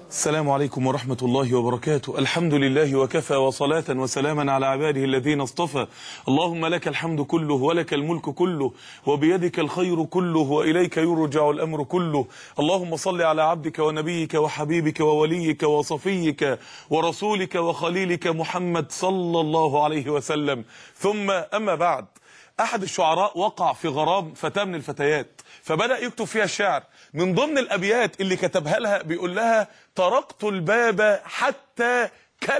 السلام عليكم ورحمة الله وبركاته الحمد لله وكفى وصلاة وسلاما على عباده الذين اصطفى اللهم لك الحمد كله ولك الملك كله وبيدك الخير كله وإليك يرجع الأمر كله اللهم صل على عبدك ونبيك وحبيبك ووليك وصفيك ورسولك وخليلك محمد صلى الله عليه وسلم ثم أما بعد أحد الشعراء وقع في غرام فتاة من الفتيات فبدأ يكتب فيها الشعر من ضمن الأبيات اللي كتبها لها بيقول لها طرقت الباب حتى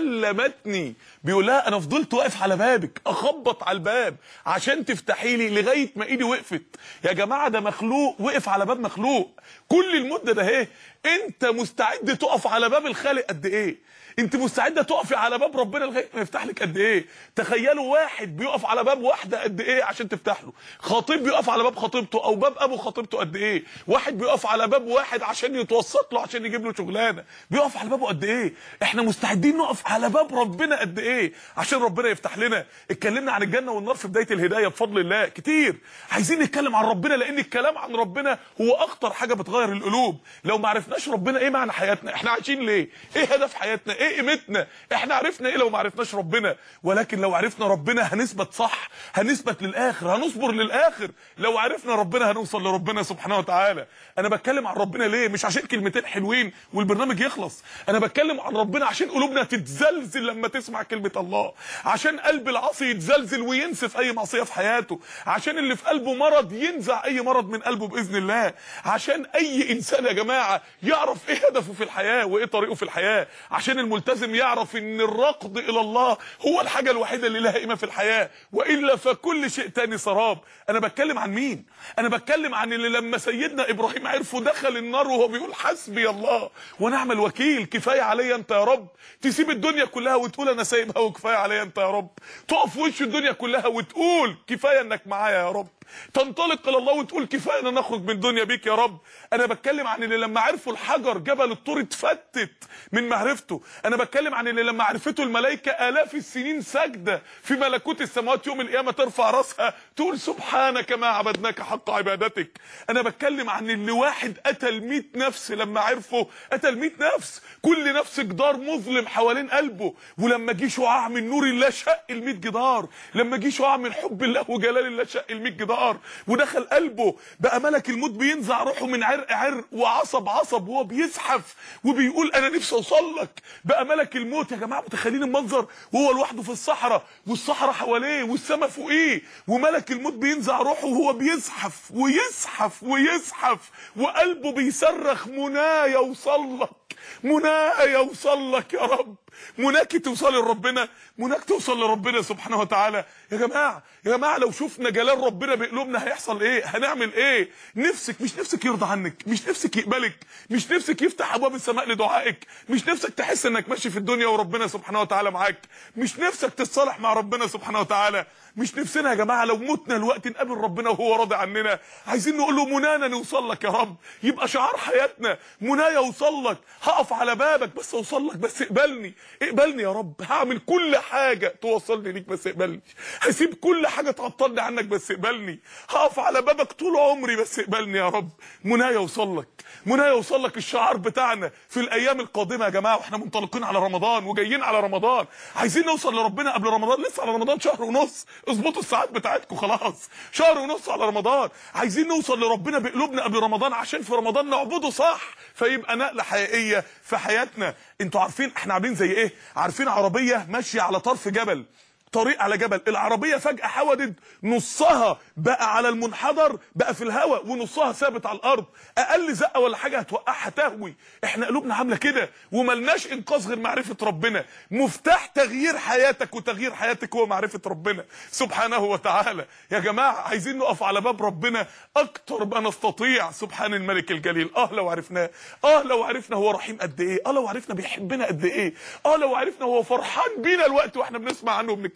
كلمتني بيقول لها انا فضلت واقف على بابك اخبط على الباب عشان تفتحي لي لغايه ما ايدي وقفت يا جماعه ده مخلوق وقف على باب مخلوق كل المده ده اهي انت مستعد تقف على باب الخالق قد ايه انت مستعده تقفي على باب ربنا لغايه ما يفتح لك قد ايه تخيلوا واحد بيقف على باب واحده قد ايه عشان تفتح له خطيب بيقف على باب خطيبته او باب ابو خطيبته قد ايه واحد بيقف على باب واحد عشان يتوسط له عشان يجيب له شغلانه بيقف على بابه قد ايه احنا مستعدين نقف على باب ربنا قد ايه عشان ربنا يفتح لنا اتكلمنا عن الجنه والنار في بدايه الهدايه بفضل الله كتير عايزين نتكلم عن ربنا لان الكلام عن ربنا هو اخطر حاجه بتغير القلوب لو ما عرفناش ربنا ايه معنى حياتنا احنا عايشين ليه ايه هدف حياتنا ايه قيمتنا احنا عرفنا ايه لو ما عرفناش ربنا ولكن لو عرفنا ربنا هنثبت صح هنثبت للاخر هنصبر للاخر لو عرفنا ربنا هنوصل لربنا سبحانه وتعالى انا بتكلم عن ربنا ليه مش عشان كلمتين حلوين والبرنامج يخلص انا بتكلم عن ربنا عشان قلوبنا تتزلزل لما تسمع كلمه الله عشان قلب العاصي يتزلزل وينسف اي معصيه في حياته عشان اللي في قلبه مرض ينزع اي مرض من قلبه باذن الله عشان اي انسان يا جماعه يعرف ايه هدفه في الحياه وايه طريقه في الحياه عشان الملتزم يعرف ان الركض الى الله هو الحاجه الوحيده اللي لها قيمه في الحياه والا فكل شيء تاني سراب انا بتكلم عن مين انا بتكلم عن اللي لما سيدنا ابراهيم عرفه دخل النار وهو بيقول حسبي الله ونعم الوكيل كفايه عليا انت يا رب تسيب الدنيا كلها وتقول انا سايبها وكفايه عليا انت يا رب تقف في وش الدنيا كلها وتقول كفايه انك معايا يا رب تنطلق الى الله وتقول كفايه ان نخرج من الدنيا بيك يا رب انا بتكلم عن اللي لما عرفوا الحجر جبل الطور اتفتت من معرفته انا بتكلم عن اللي لما عرفته الملائكه الاف السنين ساجده في ملكوت السماوات يوم القيامه ترفع راسها تقول سبحانك ما عبدناك حق عبادتك انا بتكلم عن اللي واحد قتل 100 نفس لما عرفه قتل 100 نفس كل نفس جدار مظلم حوالين قلبه ولما جه شعاع من نور الله شق ال 100 جدار لما جه شعاع من حب الله وجلال الله شق ال 100 جدار ودخل قلبه بقى ملك الموت بينزع روحه من عرق عرق وعصب عصب وهو بيزحف وبيقول انا نفسي اوصل لك بقى ملك الموت يا جماعه متخيلين المنظر وهو لوحده في الصحراء والصحراء حواليه والسماء فوقيه وملك الموت بينزع روحه وهو بيزحف ويزحف ويزحف وقلبه بيصرخ منايا اوصل لك منايا اوصل لك يا رب مناك توصل لربنا مناك توصل لربنا سبحانه وتعالى يا جماعه يا جماعه لو شفنا جلال ربنا بقلوبنا هيحصل ايه هنعمل ايه نفسك مش نفسك يرضى عنك مش نفسك يقبلك مش نفسك يفتح ابواب السماء لدعائك مش نفسك تحس انك ماشي في الدنيا وربنا سبحانه وتعالى معاك مش نفسك تتصالح مع ربنا سبحانه وتعالى مش نفسنا يا جماعه لو متنا الوقت نقابل ربنا وهو راضي عننا عايزين نقول له منانا نوصل لك يا رب يبقى شعار حياتنا منايا اوصل لك هقف على بابك بس اوصل لك بس اقبلني اقبلني يا رب هعمل كل حاجه توصلني ليك بس اقبلني هسيب كل حاجه تعطلني عنك بس اقبلني هقف على بابك طول عمري بس اقبلني يا رب منايا اوصل لك منايا اوصل لك الشعار بتاعنا في الايام القادمه يا جماعه واحنا منطلقين على رمضان وجايين على رمضان عايزين نوصل لربنا قبل رمضان لسه على رمضان شهر ونص اظبطوا الساعات بتاعتكم خلاص شهر ونص على رمضان عايزين نوصل لربنا بقلوبنا قبل رمضان عشان في رمضان نعبده صح فيبقى نقله حقيقيه في حياتنا انتوا عارفين احنا عاملين زي ايه عارفين عربيه ماشيه على طرف جبل طريق على جبل العربيه فجاه حودت نصها بقى على المنحدر بقى في الهواء ونصها ثابت على الارض اقل زقه ولا حاجه هتوقعها تهوي احنا قلوبنا عامله كده وملناش انقاذ غير معرفه ربنا مفتاح تغيير حياتك وتغيير حياتك هو معرفه ربنا سبحانه وتعالى يا جماعه عايزين نقف على باب ربنا اكتر ما نستطيع سبحان الملك الجليل اه لو عرفناه اه لو عرفنا هو رحيم قد ايه اه لو عرفنا بيحبنا قد ايه اه لو عرفنا هو فرحان بينا الوقت واحنا بنسمع عنه وبنتكلم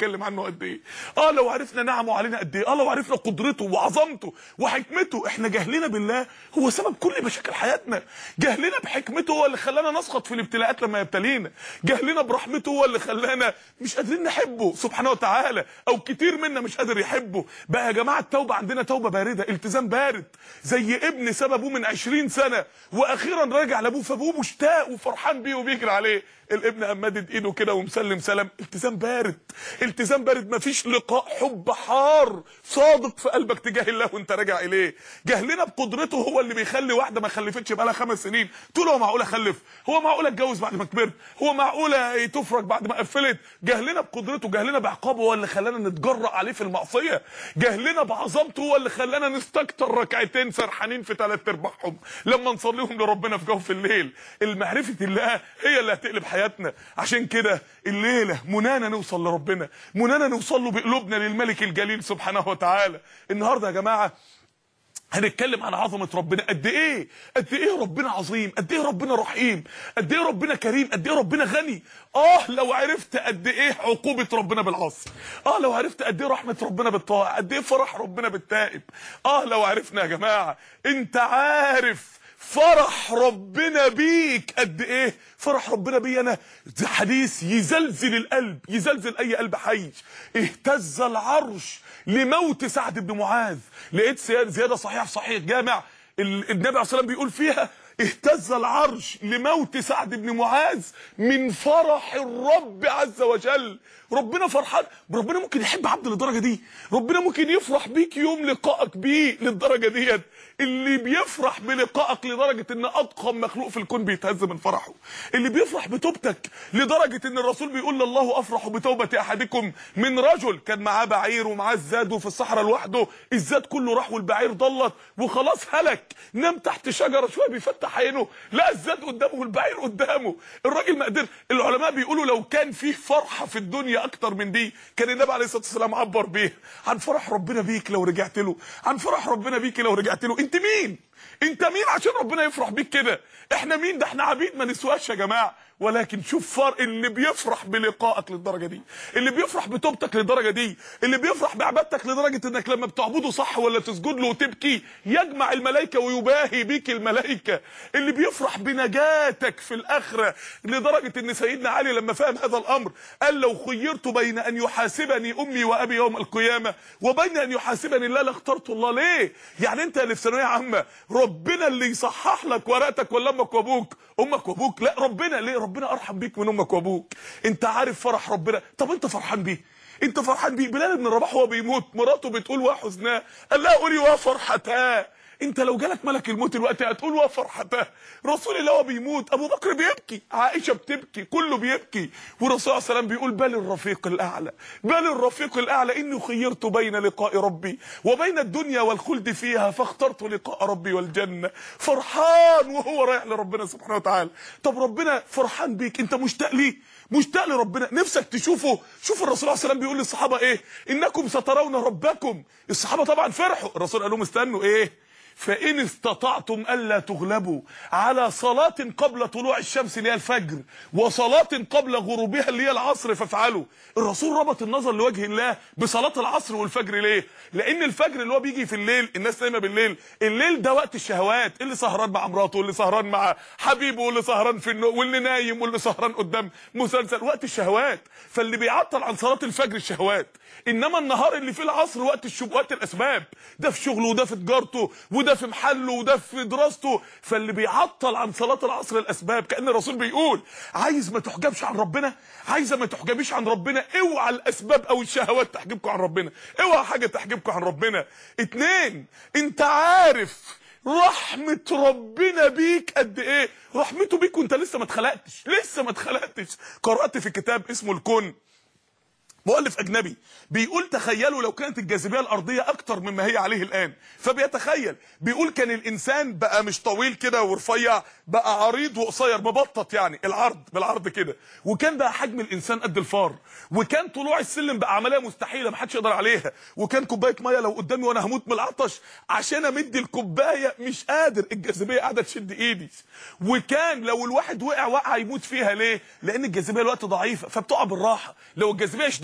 بنتكلم عنه قد ايه اه لو عرفنا نعمه علينا قد ايه اه لو عرفنا قدرته وعظمته وحكمته احنا جهلنا بالله هو سبب كل مشاكل حياتنا جهلنا بحكمته هو اللي خلانا نسقط في الابتلاءات لما يبتلينا جهلنا برحمته هو اللي خلانا مش قادرين نحبه سبحانه وتعالى او كتير منا مش قادر يحبه بقى يا جماعه التوبه عندنا توبه بارده التزام بارد زي ابن ساب ابوه من 20 سنه واخيرا راجع لابوه فابوه مشتاق وفرحان بيه وبيجري عليه الابن قام مادد ايده كده ومسلم سلام التزام بارد التزام بارد مفيش لقاء حب حار صادق في قلبك تجاه الله وانت راجع اليه جهلنا بقدرته هو اللي بيخلي واحده ما خلفتش بقالها خمس سنين تقول هو معقول اخلف هو معقول اتجوز بعد ما كبرت هو معقول تفرج بعد ما قفلت جهلنا بقدرته جهلنا بعقابه هو اللي خلانا نتجرأ عليه في المعصيه جهلنا بعظمته هو اللي خلانا نستكتر ركعتين سرحانين في ثلاث ارباعهم لما نصليهم لربنا في جوف الليل المعرفه الله هي اللي هتقلب حياتنا عشان كده الليله منانا نوصل لربنا منانا نوصل له بقلوبنا للملك الجليل سبحانه وتعالى النهارده يا جماعه هنتكلم عن عظمه ربنا قد ايه قد ايه ربنا عظيم قد ايه ربنا رحيم قد ايه ربنا كريم قد ايه ربنا غني اه لو عرفت قد ايه عقوبه ربنا بالعصر اه لو عرفت قد ايه رحمه ربنا بالطاعه قد ايه فرح ربنا بالتائب اه لو عرفنا يا جماعه انت عارف فرح ربنا بيك قد ايه فرح ربنا بي انا ده حديث يزلزل القلب يزلزل اي قلب حي اهتز العرش لموت سعد بن معاذ لقيت زياده صحيح في صحيح جامع النبي عليه الصلاه والسلام بيقول فيها اهتز العرش لموت سعد بن معاذ من فرح الرب عز وجل ربنا فرحان ربنا ممكن يحب عبد للدرجه دي ربنا ممكن يفرح بيك يوم لقائك بيه للدرجه ديت اللي بيفرح بلقائك لدرجه ان اضخم مخلوق في الكون بيتهز من فرحه اللي بيفرح بتوبتك لدرجه ان الرسول بيقول الله افرح بتوبه احدكم من رجل كان معاه بعير ومعاه الزاد وفي الصحراء لوحده الزاد كله راح والبعير ضلت وخلاص هلك نام تحت شجره شويه بيفتح عينه لا الزاد قدامه والبعير قدامه الراجل ما قدر العلماء بيقولوا لو كان فيه فرحه في الدنيا اكتر من دي كان النبي عليه الصلاه والسلام عبر بيه عن فرح ربنا بيك لو رجعت له عن فرح ربنا بيك لو رجعت له انت مين انت مين عشان ربنا يفرح بيك كده احنا مين ده احنا عبيد ما نسواش يا جماعه ولكن شوف فرق اللي بيفرح بلقائك للدرجه دي اللي بيفرح بتوبتك للدرجه دي اللي بيفرح بعبادتك لدرجه انك لما بتعبده صح ولا تسجد له وتبكي يجمع الملائكه ويباهي بيك الملائكه اللي بيفرح بنجاتك في الاخره لدرجه ان سيدنا علي لما فهم هذا الامر قال لو خيرت بين ان يحاسبني امي وابي يوم القيامه وبين ان يحاسبني الله لاخترت الله ليه يعني انت اللي في ثانويه عامه ربنا اللي يصحح لك ورقتك ولا امك وابوك امك وابوك لا ربنا ليه ربنا ارحم بيك من امك وابوك انت عارف فرح ربنا طب انت فرحان بيه انت فرحان بيه بلال بن رباح وهو بيموت مراته بتقول وحزناه قال لها قولي وفرحتاه انت لو جالك ملك الموت الوقت هتقول وفرحته رسول الله وهو بيموت ابو بكر بيبكي عائشه بتبكي كله بيبكي والرسول صلى الله عليه وسلم بيقول بل الرفيق الاعلى بل الرفيق الاعلى اني خيرت بين لقاء ربي وبين الدنيا والخلد فيها فاخترت لقاء ربي والجنه فرحان وهو رايح لربنا سبحانه وتعالى طب ربنا فرحان بيك انت مشتاق ليه مشتاق لربنا نفسك تشوفه شوف الرسول عليه السلام بيقول للصحابه ايه انكم سترون ربكم الصحابه طبعا فرحوا الرسول قال لهم استنوا ايه فإن استطعتم ألا تغلبوا على صلاة قبل طلوع الشمس اللي هي الفجر وصلاة قبل غروبها اللي هي العصر فافعلوا الرسول ربط النظر لوجه الله بصلاة العصر والفجر ليه لأن الفجر اللي هو بيجي في الليل الناس نايمة بالليل الليل ده وقت الشهوات اللي سهران مع مراته واللي سهران مع حبيبه واللي سهران في النوم واللي نايم واللي سهران قدام مسلسل وقت الشهوات فاللي بيعطل عن صلاة الفجر الشهوات انما النهار اللي فيه العصر وقت الشب وقت الاسباب ده في شغله وده في تجارته وده في محله وده في دراسته فاللي بيعطل عن صلاه العصر الاسباب كان الرسول بيقول عايز ما تحجبش عن ربنا عايزه ما تحجبيش عن ربنا اوعى الاسباب او الشهوات تحجبكم عن ربنا اوعى حاجه تحجبكم عن ربنا اتنين انت عارف رحمة ربنا بيك قد ايه رحمته بيك وانت لسه ما اتخلقتش لسه ما اتخلقتش قرأت في كتاب اسمه الكون مؤلف اجنبي بيقول تخيلوا لو كانت الجاذبيه الارضيه اكتر مما هي عليه الان فبيتخيل بيقول كان الانسان بقى مش طويل كده ورفيع بقى عريض وقصير مبطط يعني العرض بالعرض كده وكان بقى حجم الانسان قد الفار وكان طلوع السلم بقى عمليه مستحيله ما حدش يقدر عليها وكان كوبايه ميه لو قدامي وانا هموت من العطش عشان امد الكوبايه مش قادر الجاذبيه قاعده تشد ايدي وكان لو الواحد وقع وقع يموت فيها ليه لان الجاذبيه الوقت ضعيفه فبتقع بالراحه لو الجاذبيه شديده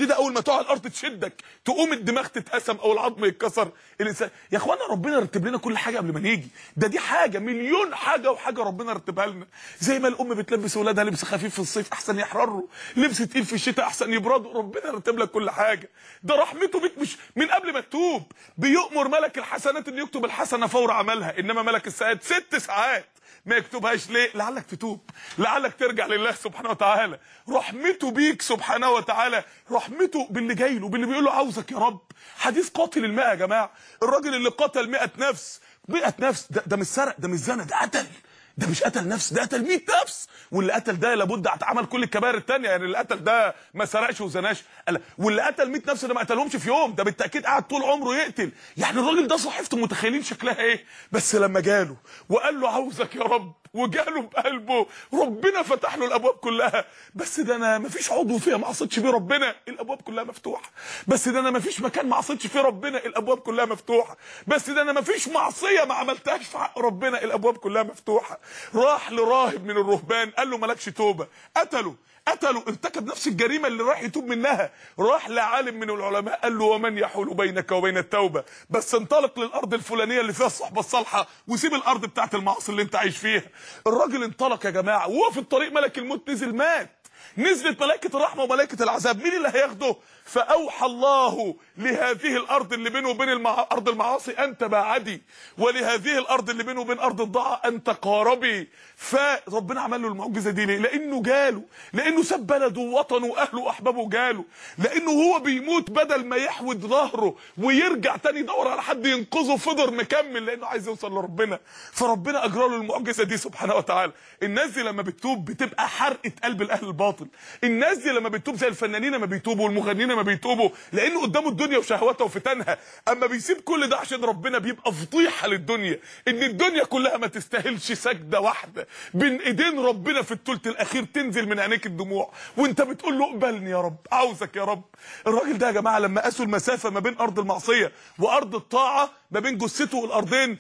كده اول ما تقع على الارض تشدك تقوم الدماغ تتقسم او العظم يتكسر الانسان يا اخوانا ربنا رتب لنا كل حاجه قبل ما نيجي ده دي حاجه مليون حاجه وحاجه ربنا رتبها لنا زي ما الام بتلبس اولادها لبس خفيف في الصيف احسن يحرروا لبس تقيل في الشتاء احسن يبردوا ربنا رتب لك كل حاجه ده رحمته بيك مش من قبل ما تتوب بيؤمر ملك الحسنات انه يكتب الحسنه فور عملها انما ملك الساعات ست ساعات ما يكتبهاش ليه لعلك تتوب لعلك ترجع لله سبحانه وتعالى رحمته بيك سبحانه وتعالى رحمته باللي جاي له باللي بيقول له عاوزك يا رب حديث قاتل المئة يا جماعه الراجل اللي قتل 100 نفس 100 نفس ده, ده مش سرق ده مش زنا ده قتل ده مش قتل نفس ده قتل 100 نفس واللي قتل ده لابد عمل كل الكبائر التانية يعني اللي قتل ده ما سرقش وزناش قال- واللي قتل 100 نفس ده ما قتلهمش في يوم ده بالتاكيد قعد طول عمره يقتل يعني الراجل ده صحيفته متخيلين شكلها ايه بس لما جاله وقال له عاوزك يا رب وجاله بقلبه ربنا فتح له الابواب كلها بس ده انا ما فيش عضو فيها ما عصيتش بيه ربنا الابواب كلها مفتوحه بس ده انا ما فيش مكان ما عصيتش فيه ربنا الابواب كلها مفتوحه بس ده انا ما فيش معصيه ما عملتهاش في حق ربنا الابواب كلها مفتوحه راح لراهب من الرهبان قال له مالكش توبه قتله قتله ارتكب نفس الجريمه اللي راح يتوب منها راح لعالم من العلماء قال له ومن يحول بينك وبين التوبه بس انطلق للارض الفلانيه اللي فيها الصحبه الصالحه وسيب الارض بتاعت المعاصي اللي انت عايش فيها الراجل انطلق يا جماعه وهو في الطريق ملك الموت نزل مات نزلت ملائكة الرحمة وملائكة العذاب مين اللي هياخده فأوحى الله لهذه الأرض اللي بينه وبين المع... أرض المعاصي أن تباعدي ولهذه الأرض اللي بينه وبين أرض الضاعة أن تقاربي فربنا عمل له المعجزة دي ليه لأنه جاله لأنه ساب بلده ووطنه وأهله وأحبابه جاله لأنه هو بيموت بدل ما يحود ظهره ويرجع تاني يدور على حد ينقذه فضل مكمل لأنه عايز يوصل لربنا فربنا أجرى له المعجزة دي سبحانه وتعالى الناس دي لما بتتوب بتبقى حرقة قلب الأهل الباطل الناس دي لما بتتوب زي الفنانين لما بيتوبوا والمغنيين لما بيتوبوا لأنه قدامه الدنيا وشهواتها وفتنها أما بيسيب كل ده عشان ربنا بيبقى فضيحة للدنيا إن الدنيا كلها ما تستاهلش سجدة واحدة بين إيدين ربنا في الثلث الأخير تنزل من عينيك الدموع وأنت بتقول له اقبلني يا رب عاوزك يا رب الراجل ده يا جماعة لما قاسوا المسافة ما بين أرض المعصية وأرض الطاعة ما بين جثته والأرضين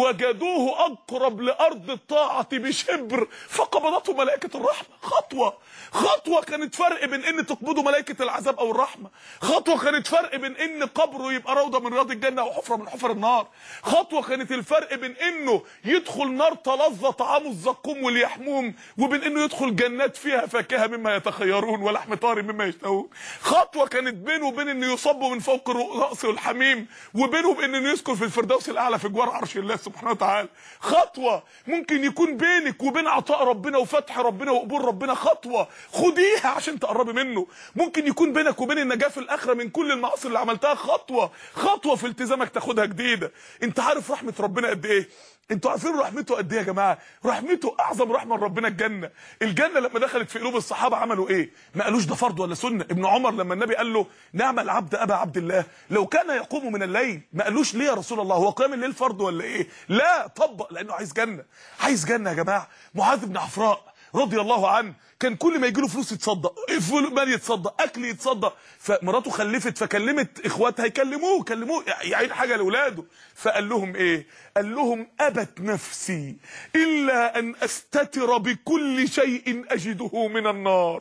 فوجدوه أقرب لأرض الطاعة بشبر فقبضته ملائكة الرحمة خطوة خطوة كانت فرق بين ان تقبضه ملائكة العذاب او الرحمة خطوة كانت فرق بين ان قبره يبقى روضة من رياض الجنة او حفرة من حفر النار خطوة كانت الفرق بين انه يدخل نار تلظى طعامه الزقوم واليحموم وبين انه يدخل جنات فيها فاكهة مما يتخيرون ولحم طاري مما يشتهون خطوة كانت بينه وبين انه يصب من فوق رأسه الحميم وبينه وبين انه يسكن في الفردوس الاعلى في جوار عرش الله سبحانه وتعالى خطوة ممكن يكون بينك وبين عطاء ربنا وفتح ربنا وقبول ربنا خطوة خديها عشان تقربي منه ممكن يكون بينك وبين النجاة في الاخرة من كل المعاصي اللي عملتها خطوة خطوة في التزامك تاخدها جديدة انت عارف رحمة ربنا قد ايه انتوا عارفين رحمته قد ايه يا جماعه رحمته اعظم رحمه لربنا الجنه الجنه لما دخلت في قلوب الصحابه عملوا ايه ما قالوش ده فرض ولا سنه ابن عمر لما النبي قال له نعم العبد ابا عبد الله لو كان يقوم من الليل ما قالوش ليه يا رسول الله هو قيام الليل فرض ولا ايه لا طبق لانه عايز جنه عايز جنه يا جماعه معاذ بن عفراء رضي الله عنه كان كل ما يجي له فلوس يتصدق فلوس مال يتصدق اكل يتصدق فمراته خلفت فكلمت اخواتها يكلموه كلموه يعين حاجه لاولاده فقال لهم ايه قال لهم ابت نفسي الا ان استتر بكل شيء اجده من النار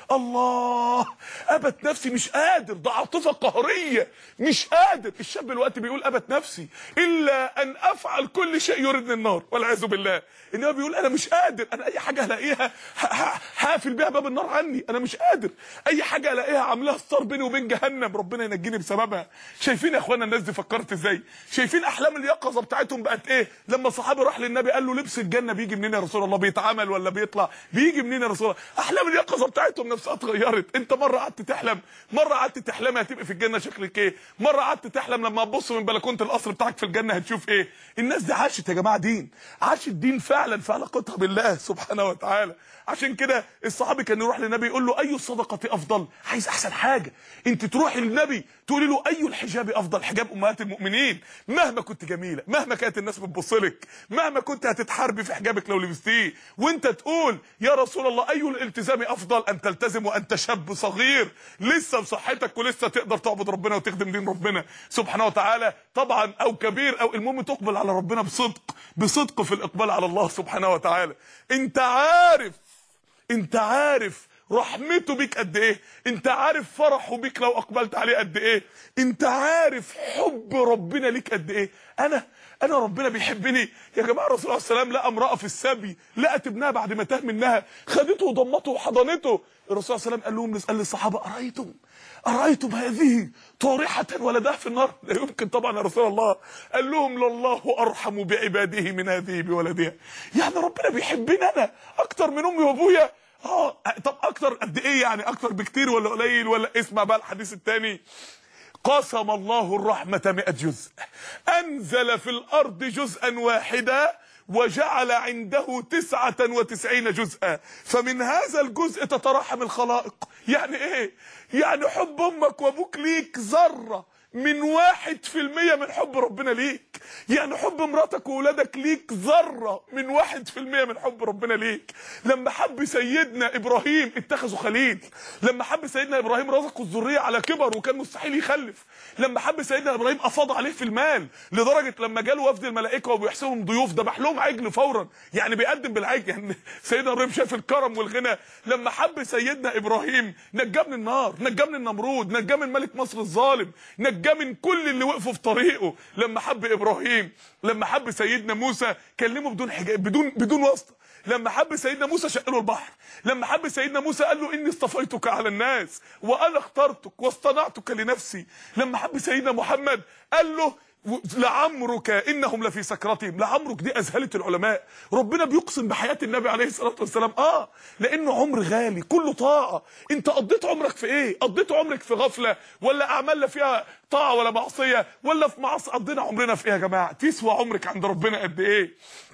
الله ابت نفسي مش قادر ده عاطفه قهريه مش قادر الشاب دلوقتي بيقول ابت نفسي الا ان افعل كل شيء يردني النار والعياذ بالله ان هو بيقول انا مش قادر انا اي حاجه هلاقيها هقفل بيها باب النار عني انا مش قادر اي حاجه الاقيها عاملاها ستار بيني وبين جهنم ربنا ينجيني بسببها شايفين يا اخوانا الناس دي فكرت ازاي شايفين احلام اليقظه بتاعتهم بقت ايه لما صحابي راح للنبي قال له لبس الجنه بيجي منين يا رسول الله بيتعمل ولا بيطلع بيجي منين يا رسول الله احلام اليقظه بتاعتهم نفسها اتغيرت انت مره قعدت تحلم مره قعدت تحلم هتبقى في الجنه شكلك ايه مره قعدت تحلم لما تبص من بلكونه القصر بتاعك في الجنه هتشوف ايه الناس دي عاشت يا جماعه دين عاشت دين فعلا في علاقتها بالله سبحانه وتعالى عشان كده الصحابي كان يروح للنبي يقول له اي الصدقه افضل عايز احسن حاجه انت تروحي للنبي تقولي له اي الحجاب افضل حجاب امهات المؤمنين مهما كنت جميله مهما كانت الناس بتبص لك مهما كنت هتتحاربي في حجابك لو لبستيه وانت تقول يا رسول الله اي الالتزام افضل ان تلتزم وانت شاب صغير لسه بصحتك ولسه تقدر تعبد ربنا وتخدم دين ربنا سبحانه وتعالى طبعا او كبير او المهم تقبل على ربنا بصدق بصدق في الاقبال على الله سبحانه وتعالى انت عارف انت عارف رحمته بيك قد ايه انت عارف فرحه بيك لو اقبلت عليه قد ايه انت عارف حب ربنا ليك قد ايه انا انا ربنا بيحبني يا جماعه الرسول عليه السلام لقى امراه في السبي لقت ابنها بعد ما تاه منها خدته وضمته وحضنته الرسول صلى الله عليه وسلم قال لهم قال للصحابه ارايتم ارايتم هذه طارحه ولدها في النار لا يمكن طبعا يا رسول الله قال لهم لله ارحم بعباده من هذه بولدها يعني ربنا بيحبني انا اكتر من امي وابويا اه طب اكتر قد ايه يعني اكتر بكتير ولا قليل ولا اسمع بقى الحديث الثاني قسم الله الرحمة مئة جزء أنزل في الأرض جزءا واحدا وجعل عنده تسعة وتسعين جزءا فمن هذا الجزء تترحم الخلائق يعني ايه يعني حب امك وابوك ليك ذرة من واحد في المية من حب ربنا ليك يعني حب مراتك وولادك ليك ذرة من واحد في المية من حب ربنا ليك لما حب سيدنا إبراهيم اتخذوا خليل لما حب سيدنا إبراهيم رزقه الذرية على كبر وكان مستحيل يخلف لما حب سيدنا إبراهيم أفاض عليه في المال لدرجة لما جاله وفد الملائكة وبيحسبهم ضيوف ذبح لهم عجل فورا يعني بيقدم بالعجل يعني سيدنا إبراهيم شاف الكرم والغنى لما حب سيدنا إبراهيم نجاه من النار نجاه من النمرود نجاه من ملك مصر الظالم نجاه من كل اللي وقفوا في طريقه لما حب ابراهيم لما حب سيدنا موسى كلمه بدون حجاب بدون بدون واسطه لما حب سيدنا موسى شق له البحر لما حب سيدنا موسى قال له اني اصطفيتك على الناس وانا اخترتك واصطنعتك لنفسي لما حب سيدنا محمد قال له لعمرك انهم لفي سكرتهم لعمرك دي اذهلت العلماء ربنا بيقسم بحياه النبي عليه الصلاه والسلام اه لانه عمر غالي كله طاعه انت قضيت عمرك في ايه قضيت عمرك في غفله ولا اعمال لا فيها طاعه ولا معصيه ولا في معصيه قضينا عمرنا في ايه يا جماعه تسوى عمرك عند ربنا قد ايه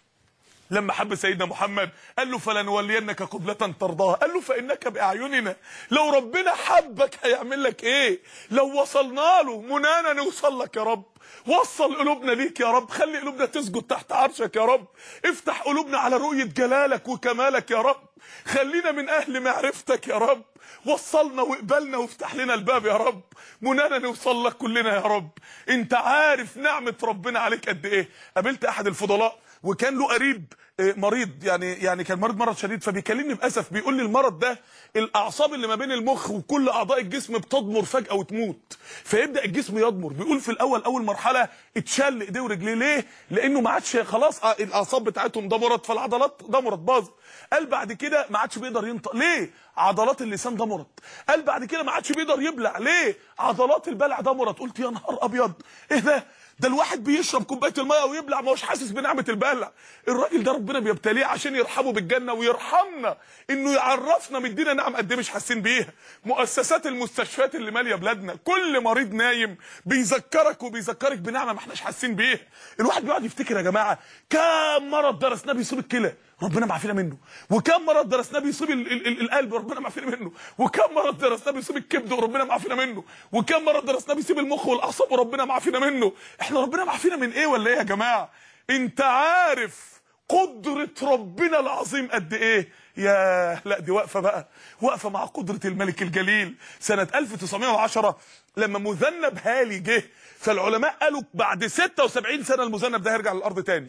لما حب سيدنا محمد قال له فلنولينك قبلة ترضاها قال له فإنك بأعيننا لو ربنا حبك هيعمل لك ايه لو وصلنا له منانا نوصل لك يا رب وصل قلوبنا ليك يا رب خلي قلوبنا تسجد تحت عرشك يا رب افتح قلوبنا على رؤية جلالك وكمالك يا رب خلينا من اهل معرفتك يا رب وصلنا واقبلنا وافتح لنا الباب يا رب منانا نوصل لك كلنا يا رب انت عارف نعمة ربنا عليك قد ايه قابلت احد الفضلاء وكان له قريب مريض يعني يعني كان مريض مرض شديد فبيكلمني باسف بيقول لي المرض ده الاعصاب اللي ما بين المخ وكل اعضاء الجسم بتضمر فجاه وتموت فيبدا الجسم يضمر بيقول في الاول اول مرحله اتشل ايديه ورجليه ليه لانه ما عادش خلاص الاعصاب بتاعتهم ضمرت فالعضلات ضمرت باظت قال بعد كده ما عادش بيقدر ينطق ليه عضلات اللسان ضمرت قال بعد كده ما عادش بيقدر يبلع ليه عضلات البلع ضمرت قلت يا نهار ابيض ايه ده ده الواحد بيشرب كوبايه الميه ويبلع ما هوش حاسس بنعمه البلع الراجل ده ربنا بيبتليه عشان يرحمه بالجنه ويرحمنا انه يعرفنا مدينا نعم قد ايه مش حاسين بيها مؤسسات المستشفيات اللي ماليه بلادنا كل مريض نايم بيذكرك وبيذكرك بنعمه ما احناش حاسين بيها الواحد بيقعد يفتكر يا جماعه كام مرض درسناه بيصيب الكلى ربنا معافينا منه وكم مرض درسناه بيصيب ال ال ال القلب وربنا معافينا منه وكم مرض درسناه بيصيب الكبد وربنا معافينا منه وكم مرض درسناه بيصيب المخ والاعصاب وربنا معافينا منه احنا ربنا معافينا من ايه ولا ايه يا جماعه انت عارف قدرة ربنا العظيم قد ايه يا لا دي واقفه بقى واقفه مع قدرة الملك الجليل سنة 1910 لما مذنب هالي جه فالعلماء قالوا بعد 76 سنه المذنب ده هيرجع للارض تاني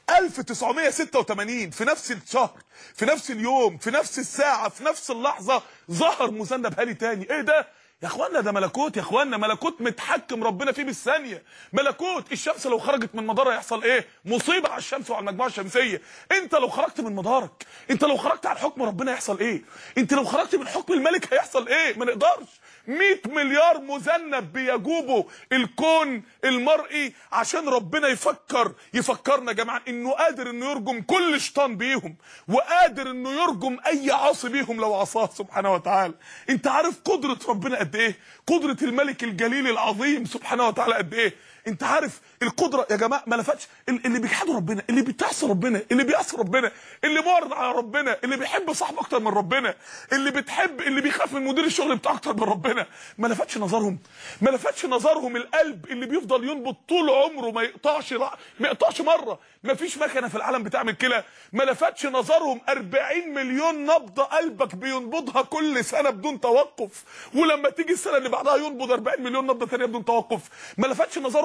1986 في نفس الشهر في نفس اليوم في نفس الساعه في نفس اللحظه ظهر مذنب هالي تاني ايه ده يا اخوانا ده ملكوت يا اخوانا ملكوت متحكم ربنا فيه بالثانيه ملكوت الشمس لو خرجت من مدارها يحصل ايه مصيبه على الشمس وعلى المجموعه الشمسيه انت لو خرجت من مدارك انت لو خرجت عن حكم ربنا يحصل ايه انت لو خرجت من حكم الملك هيحصل ايه ما نقدرش 100 مليار مذنب بيجوبوا الكون المرئي عشان ربنا يفكر يفكرنا يا جماعه انه قادر انه يرجم كل شيطان بيهم وقادر انه يرجم اي عاصي بيهم لو عصاه سبحانه وتعالى انت عارف قدره ربنا قد ايه قدره الملك الجليل العظيم سبحانه وتعالى قد ايه انت عارف القدره يا جماعه ما لفتش اللي بيجحدوا ربنا اللي بيتعصى ربنا اللي بيعصي ربنا اللي معرض على ربنا اللي بيحب صاحبه اكتر من ربنا اللي بتحب اللي بيخاف من مدير الشغل بتاعه اكتر من ربنا ما لفتش نظرهم ما لفتش نظرهم القلب اللي بيفضل ينبض طول عمره ما يقطعش ما يقطعش مره ما فيش مكنه في العالم بتعمل كده ما لفتش نظرهم 40 مليون نبضه قلبك بينبضها كل سنه بدون توقف ولما تيجي السنه اللي بعدها ينبض 40 مليون نبضه ثانيه بدون توقف ما لفتش نظرهم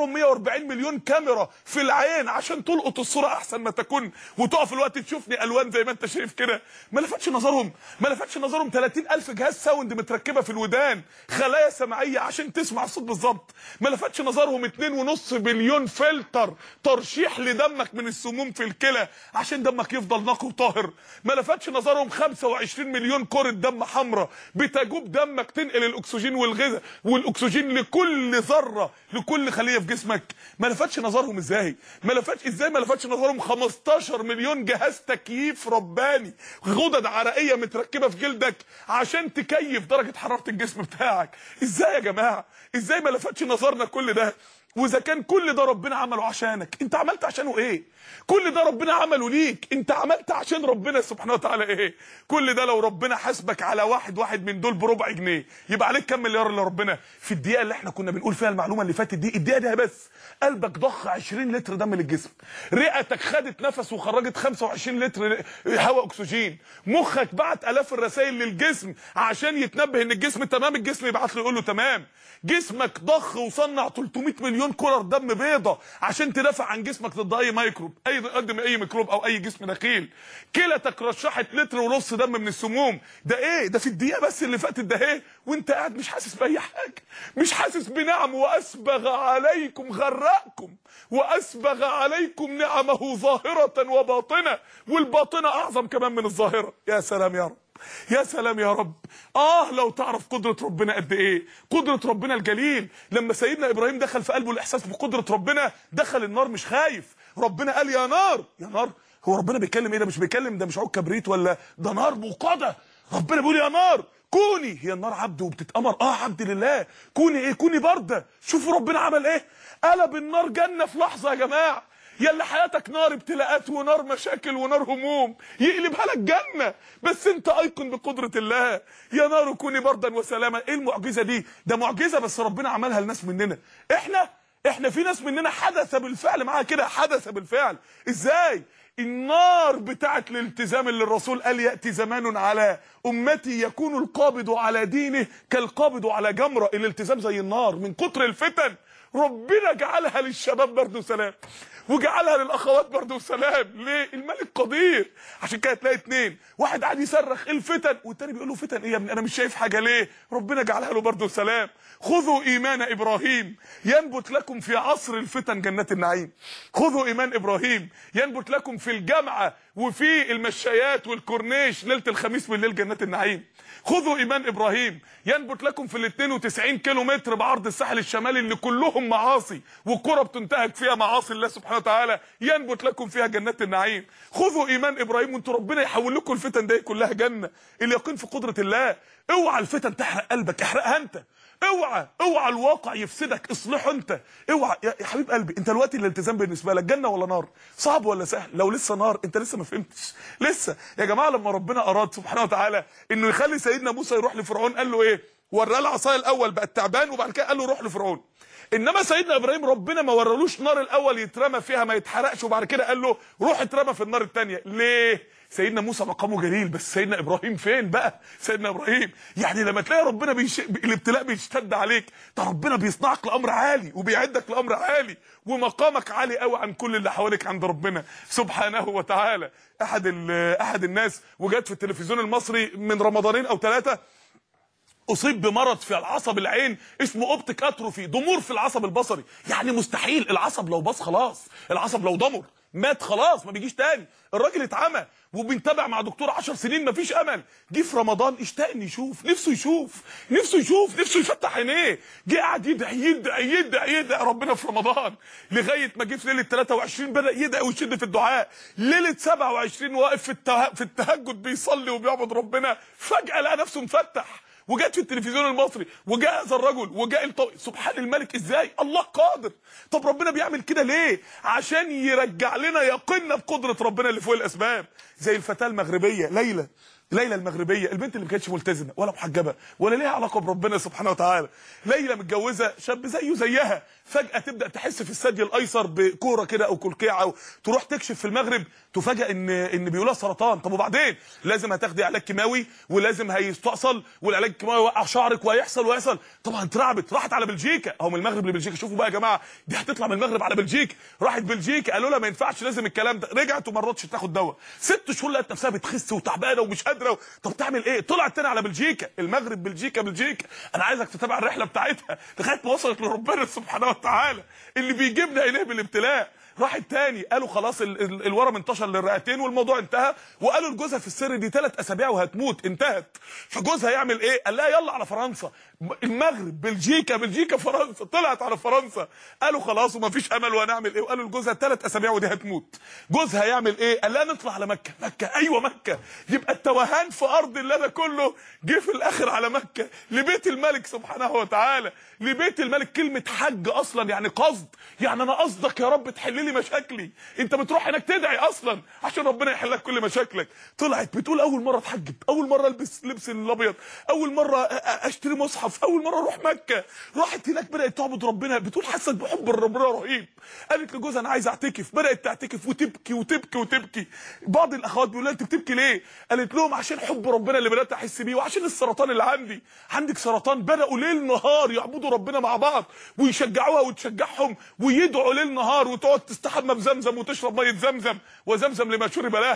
عندهم 140 مليون كاميرا في العين عشان تلقط الصوره احسن ما تكون وتقف الوقت تشوفني الوان زي ما انت شايف كده ما لفتش نظرهم ما لفتش نظرهم 30000 جهاز ساوند متركبه في الودان خلايا سمعيه عشان تسمع الصوت بالظبط ما لفتش نظرهم 2.5 بليون فلتر ترشيح لدمك من السموم في الكلى عشان دمك يفضل نقي وطاهر ما لفتش نظرهم 25 مليون كره دم حمراء بتجوب دمك تنقل الاكسجين والغذاء والاكسجين لكل ذره لكل خليه في جسمك ما لفتش نظرهم ازاي ما لفتش ازاي ما لفتش نظرهم 15 مليون جهاز تكييف رباني غدد عرقيه متركبه في جلدك عشان تكيف درجه حراره الجسم بتاعك ازاي يا جماعه ازاي ما لفتش نظرنا كل ده واذا كان كل ده ربنا عمله عشانك انت عملت عشانه ايه كل ده ربنا عمله ليك انت عملت عشان ربنا سبحانه وتعالى ايه كل ده لو ربنا حاسبك على واحد واحد من دول بربع جنيه يبقى عليك كم مليار اللي ربنا في الدقيقه اللي احنا كنا بنقول فيها المعلومه اللي فاتت دي الدقيقه دي بس قلبك ضخ 20 لتر دم للجسم رئتك خدت نفس وخرجت 25 لتر هواء اكسجين مخك بعت الاف الرسائل للجسم عشان يتنبه ان الجسم تمام الجسم يبعت له يقول له تمام جسمك ضخ وصنع 300 مليون كرة دم بيضة عشان تدافع عن جسمك ضد اي ميكروب اي قدم اي ميكروب او اي جسم دخيل كلتك رشحت لتر ونص دم من السموم ده ايه ده في الدقيقه بس اللي فاتت ده ايه وانت قاعد مش حاسس باي حاجه مش حاسس بنعم واسبغ عليكم غرقكم واسبغ عليكم نعمه ظاهره وباطنه والباطنه اعظم كمان من الظاهره يا سلام يا رب يا سلام يا رب اه لو تعرف قدرة ربنا قد ايه قدرة ربنا الجليل لما سيدنا ابراهيم دخل في قلبه الاحساس بقدرة ربنا دخل النار مش خايف ربنا قال يا نار يا نار هو ربنا بيتكلم ايه ده مش بيتكلم ده مش عود كبريت ولا ده نار موقده ربنا بيقول يا نار كوني هي النار عبد وبتتامر اه عبد لله كوني ايه كوني بارده شوفوا ربنا عمل ايه قلب النار جنه في لحظه يا جماعه يا اللي حياتك نار ابتلاءات ونار مشاكل ونار هموم يقلبها لك جنه بس انت ايقن بقدره الله يا نار كوني بردا وسلاما ايه المعجزه دي ده معجزه بس ربنا عملها لناس مننا احنا احنا في ناس مننا حدث بالفعل معاها كده حدث بالفعل ازاي النار بتاعت الالتزام اللي الرسول قال ياتي زمان على امتي يكون القابض على دينه كالقابض على جمره الالتزام زي النار من كتر الفتن ربنا جعلها للشباب برضه سلام وجعلها للاخوات برضه سلام ليه الملك قدير عشان كده تلاقي اتنين واحد قاعد يصرخ ايه الفتن والتاني بيقول له فتن ايه يا ابني انا مش شايف حاجه ليه ربنا جعلها له برضه سلام خذوا ايمان ابراهيم ينبت لكم في عصر الفتن جنات النعيم خذوا ايمان ابراهيم ينبت لكم في الجامعه وفي المشايات والكورنيش ليله الخميس بالليل جنات النعيم خذوا ايمان ابراهيم ينبت لكم في ال 92 كيلو متر بعرض الساحل الشمالي اللي كلهم معاصي والقرى بتنتهك فيها معاصي الله سبحانه وتعالى ينبت لكم فيها جنات النعيم خذوا ايمان ابراهيم وانتوا ربنا يحول لكم الفتن دي كلها جنه اليقين في قدره الله اوعى الفتن تحرق قلبك احرقها انت اوعى اوعى الواقع يفسدك اصلحه انت اوعى يا يا حبيب قلبي انت دلوقتي الالتزام بالنسبه لك جنه ولا نار صعب ولا سهل لو لسه نار انت لسه ما فهمتش لسه يا جماعه لما ربنا اراد سبحانه وتعالى انه يخلي سيدنا موسى يروح لفرعون قال له ايه وراه العصايه الاول بقى التعبان وبعد كده قال له روح لفرعون انما سيدنا ابراهيم ربنا ما ورالوش نار الاول يترمى فيها ما يتحرقش وبعد كده قال له روح اترمى في النار الثانيه ليه سيدنا موسى مقامه جليل بس سيدنا ابراهيم فين بقى سيدنا ابراهيم يعني لما تلاقي ربنا بيش... الابتلاء بيشتد عليك ده ربنا بيصنعك لامر عالي وبيعدك لامر عالي ومقامك عالي قوي عن كل اللي حواليك عند ربنا سبحانه وتعالى احد ال... احد الناس وجات في التلفزيون المصري من رمضانين او ثلاثه اصيب بمرض في العصب العين اسمه اوبتيك اتروفي ضمور في العصب البصري يعني مستحيل العصب لو باظ خلاص العصب لو ضمر مات خلاص ما بيجيش تاني الراجل اتعمى وبنتابع مع دكتور 10 سنين مفيش امل جه في رمضان اشتاق انه يشوف نفسه يشوف نفسه يشوف نفسه يفتح عينيه جه قاعد يدعي يدعي يدعي يدعي ربنا في رمضان لغايه ما جه في ليله 23 بدا يدعي ويشد في الدعاء ليله 27 واقف في الته... في التهجد بيصلي وبيعبد ربنا فجاه لقى نفسه مفتح وجات في التلفزيون المصري وجاء هذا الرجل وجاء الطو... سبحان الملك ازاي الله قادر طب ربنا بيعمل كده ليه عشان يرجع لنا يقيننا بقدره ربنا اللي فوق الاسباب زي الفتاه المغربيه ليلى ليلى المغربيه البنت اللي ما كانتش ملتزمه ولا محجبه ولا ليها علاقه بربنا سبحانه وتعالى ليلى متجوزه شاب زيه زيها فجاه تبدا تحس في الثدي الايسر بكوره كده او كلكيعه تروح تكشف في المغرب تفاجئ ان ان بيقولها سرطان طب وبعدين لازم هتاخدي علاج كيماوي ولازم هيستأصل والعلاج الكيماوي يوقع شعرك وهيحصل ويحصل طبعا اترعبت راحت على بلجيكا او من المغرب لبلجيكا شوفوا بقى يا جماعه دي هتطلع من المغرب على بلجيكا راحت بلجيكا قالوا لها ما ينفعش لازم الكلام ده رجعت وما رضتش تاخد دواء ست شهور لقت نفسها بتخس وتعبانه ومش قادره و... طب تعمل ايه طلعت تاني على بلجيكا المغرب بلجيكا بلجيكا انا عايزك تتابع الرحله بتاعتها لغايه ما وصلت لربنا سبحانه وتعالى اللي بيجيبنا اليه بالابتلاء راحت تاني قالوا خلاص ال ال الورم انتشر للرئتين والموضوع انتهى وقالوا لجوزها في السر دي ثلاث اسابيع وهتموت انتهت فجوزها يعمل ايه قال لها يلا على فرنسا المغرب بلجيكا بلجيكا فرنسا طلعت على فرنسا قالوا خلاص ومفيش امل وهنعمل ايه وقالوا لجوزها ثلاث اسابيع ودي هتموت جوزها يعمل ايه قال لها نطلع على مكه مكه ايوه مكه يبقى التوهان في ارض الله ده كله جه في الاخر على مكه لبيت الملك سبحانه وتعالى لبيت الملك كلمه حج اصلا يعني قصد يعني انا قصدك يا رب تحل لي مشاكلي انت بتروح هناك تدعي اصلا عشان ربنا يحل لك كل مشاكلك طلعت بتقول اول مره اتحجب اول مره البس لبس الابيض اول مره اشتري مصحف اول مره اروح مكه راحت هناك بدات تعبد ربنا بتقول حاسه بحب ربنا رهيب قالت لجوزها انا عايزه اعتكف بدات تعتكف وتبكي وتبكي وتبكي بعض الاخوات بيقولوا لها انت بتبكي ليه قالت لهم عشان حب ربنا اللي بدات احس بيه وعشان السرطان اللي عندي عندك سرطان بداوا ليل نهار يعبدوا ربنا مع بعض ويشجعوها وتشجعهم ويدعوا ليل نهار وتقعد تستحمى بزمزم وتشرب ميه زمزم وزمزم لما شرب له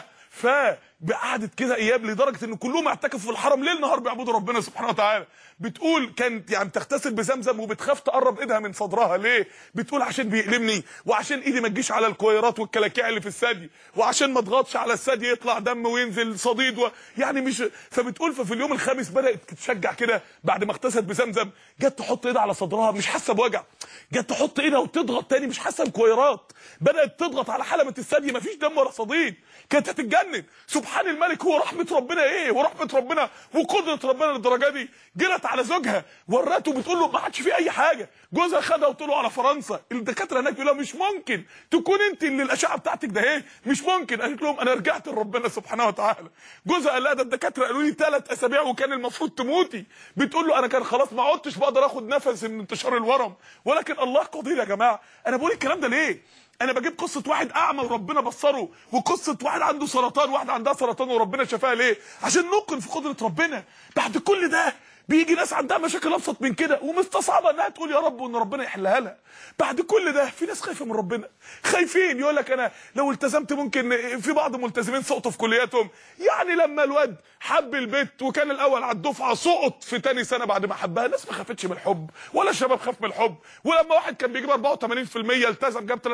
فقعدت كده ايام لدرجه ان كلهم اعتكفوا في الحرم ليل نهار بيعبدوا ربنا سبحانه وتعالى بتقول كانت يعني بتغتسل بزمزم وبتخاف تقرب ايدها من صدرها ليه بتقول عشان بيألمني وعشان ايدي ما تجيش على الكويرات والكلاكيع اللي في الثدي وعشان ما اضغطش على الثدي يطلع دم وينزل صديد و... يعني مش فبتقول ففي اليوم الخامس بدات تتشجع كده بعد ما اغتسلت بزمزم جت تحط ايدها على صدرها مش حاسه بوجع جت تحط ايدها وتضغط تاني مش حاسه بكويرات بدات تضغط على حلبه الثدي مفيش دم ولا صديد كانت هتتجنن سبحان الملك هو رحمه ربنا ايه ورحمه ربنا وقدره ربنا للدرجه دي جرت على زوجها ورته بتقول له ما عادش في اي حاجه جوزها خدها وطلعوا على فرنسا الدكاتره هناك بيقولوا مش ممكن تكون انت اللي الاشعه بتاعتك ده ايه مش ممكن قالت لهم انا رجعت لربنا سبحانه وتعالى جوزها قال لها ده الدكاتره قالوا لي ثلاث اسابيع وكان المفروض تموتي بتقول له انا كان خلاص ما عدتش بقدر اخد نفس من انتشار الورم ولكن الله قدير يا جماعه انا بقول الكلام ده ليه انا بجيب قصه واحد اعمى وربنا بصره وقصه واحد عنده سرطان واحده عندها سرطان وربنا شفاها ليه عشان نوقن في قدره ربنا بعد كل ده بيجي ناس عندها مشاكل ابسط من كده ومستصعبه انها تقول يا رب وان ربنا يحلها لها بعد كل ده في ناس خايفه من ربنا خايفين يقول لك انا لو التزمت ممكن في بعض الملتزمين سقطوا في كلياتهم يعني لما الواد حب البت وكان الاول على الدفعه سقط في تاني سنه بعد ما حبها الناس ما خافتش من الحب ولا الشباب خاف من الحب ولما واحد كان بيجيب 84% التزم جاب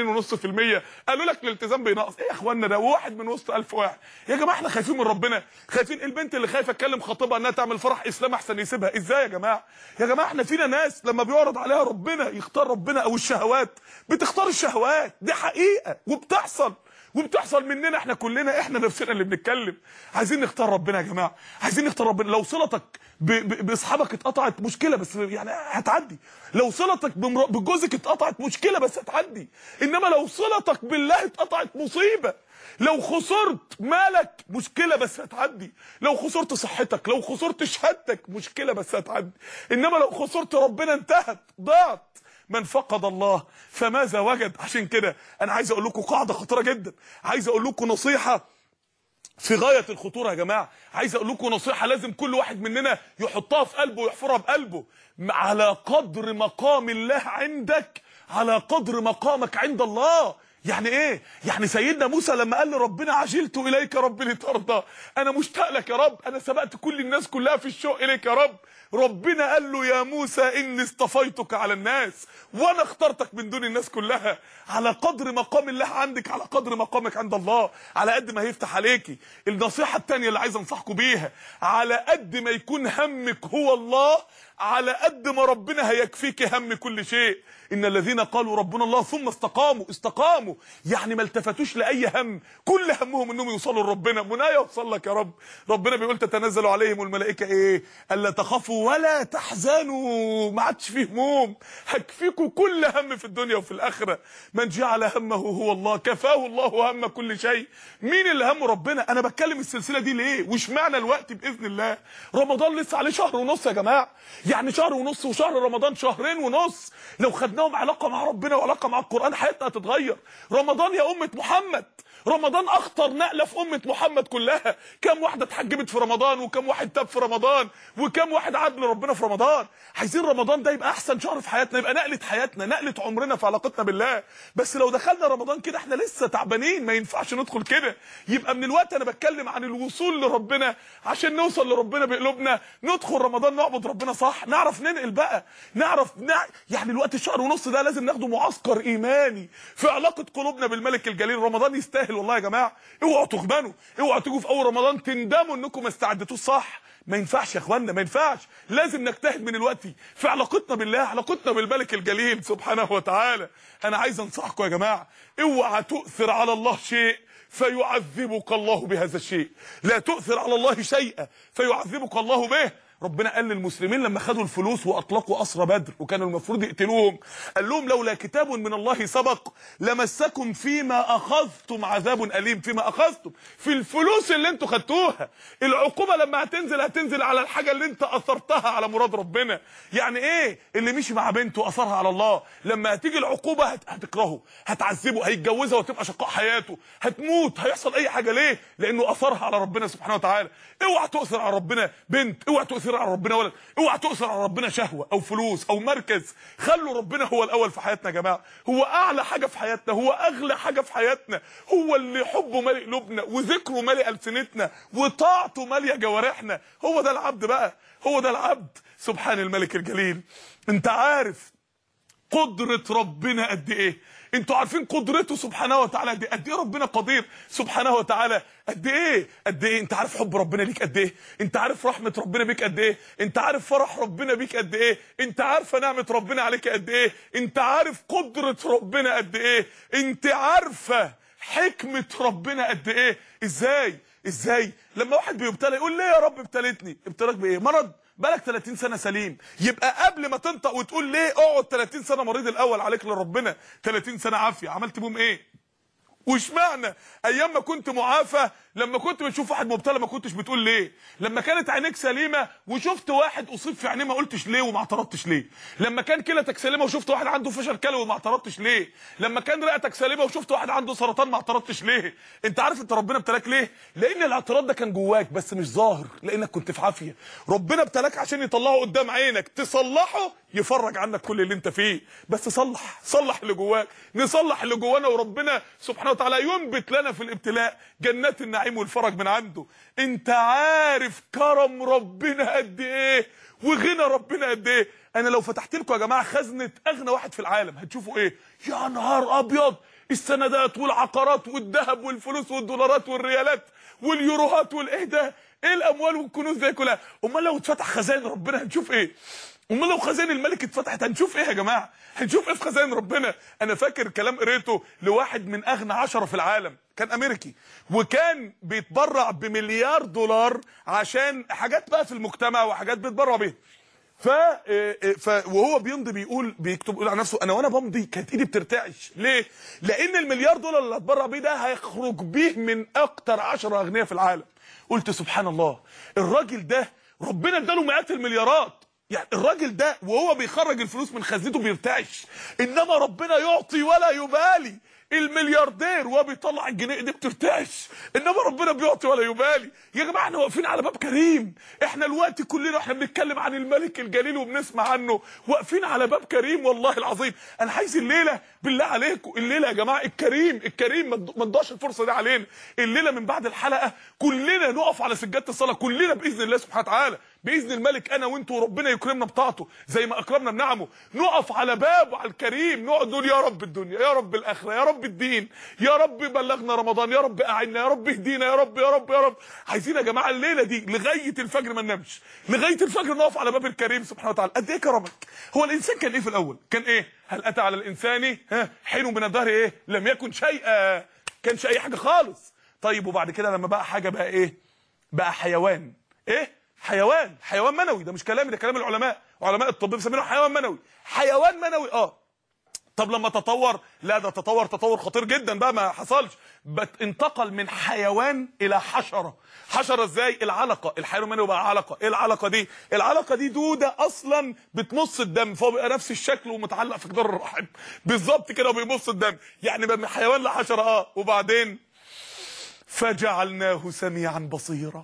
83.5% قالوا لك الالتزام بينقص ايه يا اخوانا ده واحد من وسط 1000 واحد يا جماعه احنا خايفين من ربنا خايفين البنت اللي خايفه تكلم خطيبها انها تعمل فرح اسلام احسن يسيبها ازاي يا جماعه يا جماعه احنا فينا ناس لما بيعرض عليها ربنا يختار ربنا او الشهوات بتختار الشهوات دي حقيقه وبتحصل وبتحصل مننا احنا كلنا احنا نفسنا اللي بنتكلم عايزين نختار ربنا يا جماعه عايزين نختار ربنا لو صلتك باصحابك اتقطعت مشكله بس يعني هتعدي لو صلتك بجوزك اتقطعت مشكله بس هتعدي انما لو صلتك بالله اتقطعت مصيبه لو خسرت مالك مشكله بس هتعدي لو خسرت صحتك لو خسرت شهادتك مشكله بس هتعدي انما لو خسرت ربنا انتهت ضاعت من فقد الله فماذا وجد عشان كده انا عايز اقول لكم قاعده خطيره جدا عايز اقول لكم نصيحه في غايه الخطوره يا جماعه عايز اقول لكم نصيحه لازم كل واحد مننا يحطها في قلبه ويحفرها بقلبه على قدر مقام الله عندك على قدر مقامك عند الله يعني ايه يعني سيدنا موسى لما قال لربنا عجلت اليك رب لترضى انا مشتاق لك يا رب انا سبقت كل الناس كلها في الشوق اليك يا رب ربنا قال له يا موسى اني اصطفيتك على الناس وانا اخترتك من دون الناس كلها على قدر مقام الله عندك على قدر مقامك عند الله على قد ما هيفتح عليكي النصيحه الثانيه اللي عايز انصحكم بيها على قد ما يكون همك هو الله على قد ما ربنا هيكفيك هم كل شيء ان الذين قالوا ربنا الله ثم استقاموا استقاموا يعني ما التفتوش لاي هم كل همهم انهم يوصلوا لربنا منايا يوصل لك يا رب ربنا بيقول تتنزل عليهم الملائكه ايه الا تخافوا ولا تحزنوا ما عادش فيه هموم هكفيكوا كل هم في الدنيا وفي الاخره من جعل همه هو الله كفاه الله هم كل شيء مين اللي همه ربنا انا بتكلم السلسله دي ليه وش معنى الوقت باذن الله رمضان لسه عليه شهر ونص يا جماعه يعني شهر ونص وشهر رمضان شهرين ونص لو خدناهم علاقه مع ربنا وعلاقه مع القران حياتنا هتتغير رمضان يا امه محمد رمضان اخطر نقله في امه محمد كلها كم واحده اتحجبت في رمضان وكم واحد تاب في رمضان وكم واحد عاد لربنا في رمضان عايزين رمضان ده يبقى احسن شهر في حياتنا يبقى نقله حياتنا نقله عمرنا في علاقتنا بالله بس لو دخلنا رمضان كده احنا لسه تعبانين ما ينفعش ندخل كده يبقى من الوقت انا بتكلم عن الوصول لربنا عشان نوصل لربنا بقلوبنا ندخل رمضان نعبد ربنا صح نعرف ننقل بقى نعرف نع... يعني الوقت الشهر ونص ده لازم ناخده معسكر ايماني في علاقه قلوبنا بالملك الجليل رمضان يستاهل والله يا جماعه اوعوا تغبنوا اوعوا تيجوا في اول رمضان تندموا انكم ما استعدتوش صح ما ينفعش يا اخوانا ما ينفعش لازم نجتهد من الوقت في علاقتنا بالله علاقتنا بالملك الجليل سبحانه وتعالى انا عايز انصحكم يا جماعه اوعى تؤثر على الله شيء فيعذبك الله بهذا الشيء لا تؤثر على الله شيئا فيعذبك الله به ربنا قال للمسلمين لما خدوا الفلوس واطلقوا اسرى بدر وكانوا المفروض يقتلوهم قال لهم لولا كتاب من الله سبق لمسكم فيما اخذتم عذاب اليم فيما اخذتم في الفلوس اللي انتوا خدتوها العقوبه لما هتنزل هتنزل على الحاجه اللي انت اثرتها على مراد ربنا يعني ايه اللي مشي مع بنته اثرها على الله لما هتيجي العقوبه هت... هتكرهه هتعذبه هيتجوزها وتبقى شقاء حياته هتموت هيحصل اي حاجه ليه لانه اثرها على ربنا سبحانه وتعالى اوعى تؤثر على ربنا بنت اوعى تؤثر على ربنا ولد اوعى تؤثر على ربنا شهوه او فلوس او مركز خلوا ربنا هو الاول في حياتنا يا جماعه هو اعلى حاجه في حياتنا هو اغلى حاجه في حياتنا هو اللي حبه مالئ قلوبنا وذكره مالئ السنتنا وطاعته ماليه جوارحنا هو ده العبد بقى هو ده العبد سبحان الملك الجليل انت عارف قدرة ربنا قد ايه انتوا عارفين قدرته سبحانه وتعالى قد ايه قد ايه ربنا قدير سبحانه وتعالى قد ايه قد ايه انت عارف حب ربنا ليك قد ايه انت عارف رحمه ربنا بيك قد ايه انت عارف فرح ربنا بيك قد ايه انت عارفه نعمه ربنا عليك قد ايه انت عارف قدره ربنا قد ايه انت عارفه حكمه ربنا قد ايه ازاي ازاي لما واحد بيبتلى يقول ليه يا رب ابتليتني ابتلاك بايه مرض بالك 30 سنه سليم يبقى قبل ما تنطق وتقول ليه اقعد 30 سنه مريض الاول عليك لربنا 30 سنه عافيه عملت بهم ايه وش معنى ايام ما كنت معافى لما كنت بتشوف واحد مبتلى ما كنتش بتقول ليه لما كانت عينيك سليمه وشفت واحد اصيب في عينيه ما قلتش ليه وما اعترضتش ليه لما كان كلتك سليمه وشفت واحد عنده فشل كلوي وما اعترضتش ليه لما كان رئتك سليمه وشفت واحد عنده سرطان ما اعترضتش ليه انت عارف انت ربنا ابتلاك ليه لان الاعتراض ده كان جواك بس مش ظاهر لانك كنت في عافيه ربنا ابتلاك عشان يطلعه قدام عينك تصلحه يفرج عنك كل اللي انت فيه بس صلح صلح اللي جواك نصلح اللي جوانا وربنا سبحانه وتعالى ينبت لنا في الابتلاء جنات النعيم والفرج من عنده انت عارف كرم ربنا قد ايه وغنى ربنا قد ايه انا لو فتحت لكم يا جماعه خزنه اغنى واحد في العالم هتشوفوا ايه يا نهار ابيض السندات والعقارات والذهب والفلوس والدولارات والريالات واليوروهات والايه ده ايه الاموال والكنوز دي كلها امال لو اتفتح خزائن ربنا هنشوف ايه امال لو خزائن الملك اتفتحت هنشوف ايه يا جماعه هنشوف ايه في خزائن ربنا انا فاكر كلام قريته لواحد من اغنى عشرة في العالم كان امريكي وكان بيتبرع بمليار دولار عشان حاجات بقى في المجتمع وحاجات بيتبرع بيها ف... ف وهو بيمضي بيقول بيكتب يقول على نفسه انا وانا بمضي كانت ايدي بترتعش ليه لان المليار دولار اللي هتبرع بيه ده هيخرج بيه من اكتر 10 اغنياء في العالم قلت سبحان الله الراجل ده ربنا اداله مئات المليارات يعني الراجل ده وهو بيخرج الفلوس من خزنته بيرتعش انما ربنا يعطي ولا يبالي الملياردير وهو بيطلع الجنيه دي بترتعش انما ربنا بيعطي ولا يبالي يا جماعه احنا واقفين على باب كريم احنا الوقت كلنا احنا بنتكلم عن الملك الجليل وبنسمع عنه واقفين على باب كريم والله العظيم انا عايز الليله بالله عليكم الليله يا جماعه الكريم الكريم ما تضيعش الفرصه دي علينا الليله من بعد الحلقه كلنا نقف على سجاده الصلاه كلنا باذن الله سبحانه وتعالى باذن الملك انا وانتوا وربنا يكرمنا بطاعته زي ما اكرمنا بنعمه نقف على بابه على الكريم نقعد نقول يا رب الدنيا يا رب الاخره يا رب الدين يا رب بلغنا رمضان يا رب اعنا يا رب اهدينا يا رب يا رب يا رب عايزين يا جماعه الليله دي لغايه الفجر ما ننامش لغايه الفجر نقف على باب الكريم سبحانه وتعالى قد ايه كرمك هو الانسان كان ايه في الاول كان ايه هل اتى على الانسان ها حين من الدهر ايه لم يكن شيئا كانش اي حاجه خالص طيب وبعد كده لما بقى حاجه بقى ايه بقى حيوان ايه حيوان حيوان منوي ده مش كلامي ده كلام العلماء علماء الطب بيسمينه حيوان منوي حيوان منوي اه طب لما تطور لا ده تطور تطور خطير جدا بقى ما حصلش بت انتقل من حيوان الى حشره حشره ازاي العلقه الحيوان المنوي بقى علقه ايه العلقه دي العلقه دي دوده اصلا بتمص الدم فهو بيبقى نفس الشكل ومتعلق في جدار الرحم بالظبط كده وبيمص الدم يعني بقى من حيوان لحشره اه وبعدين فجعلناه سميعا بصيرا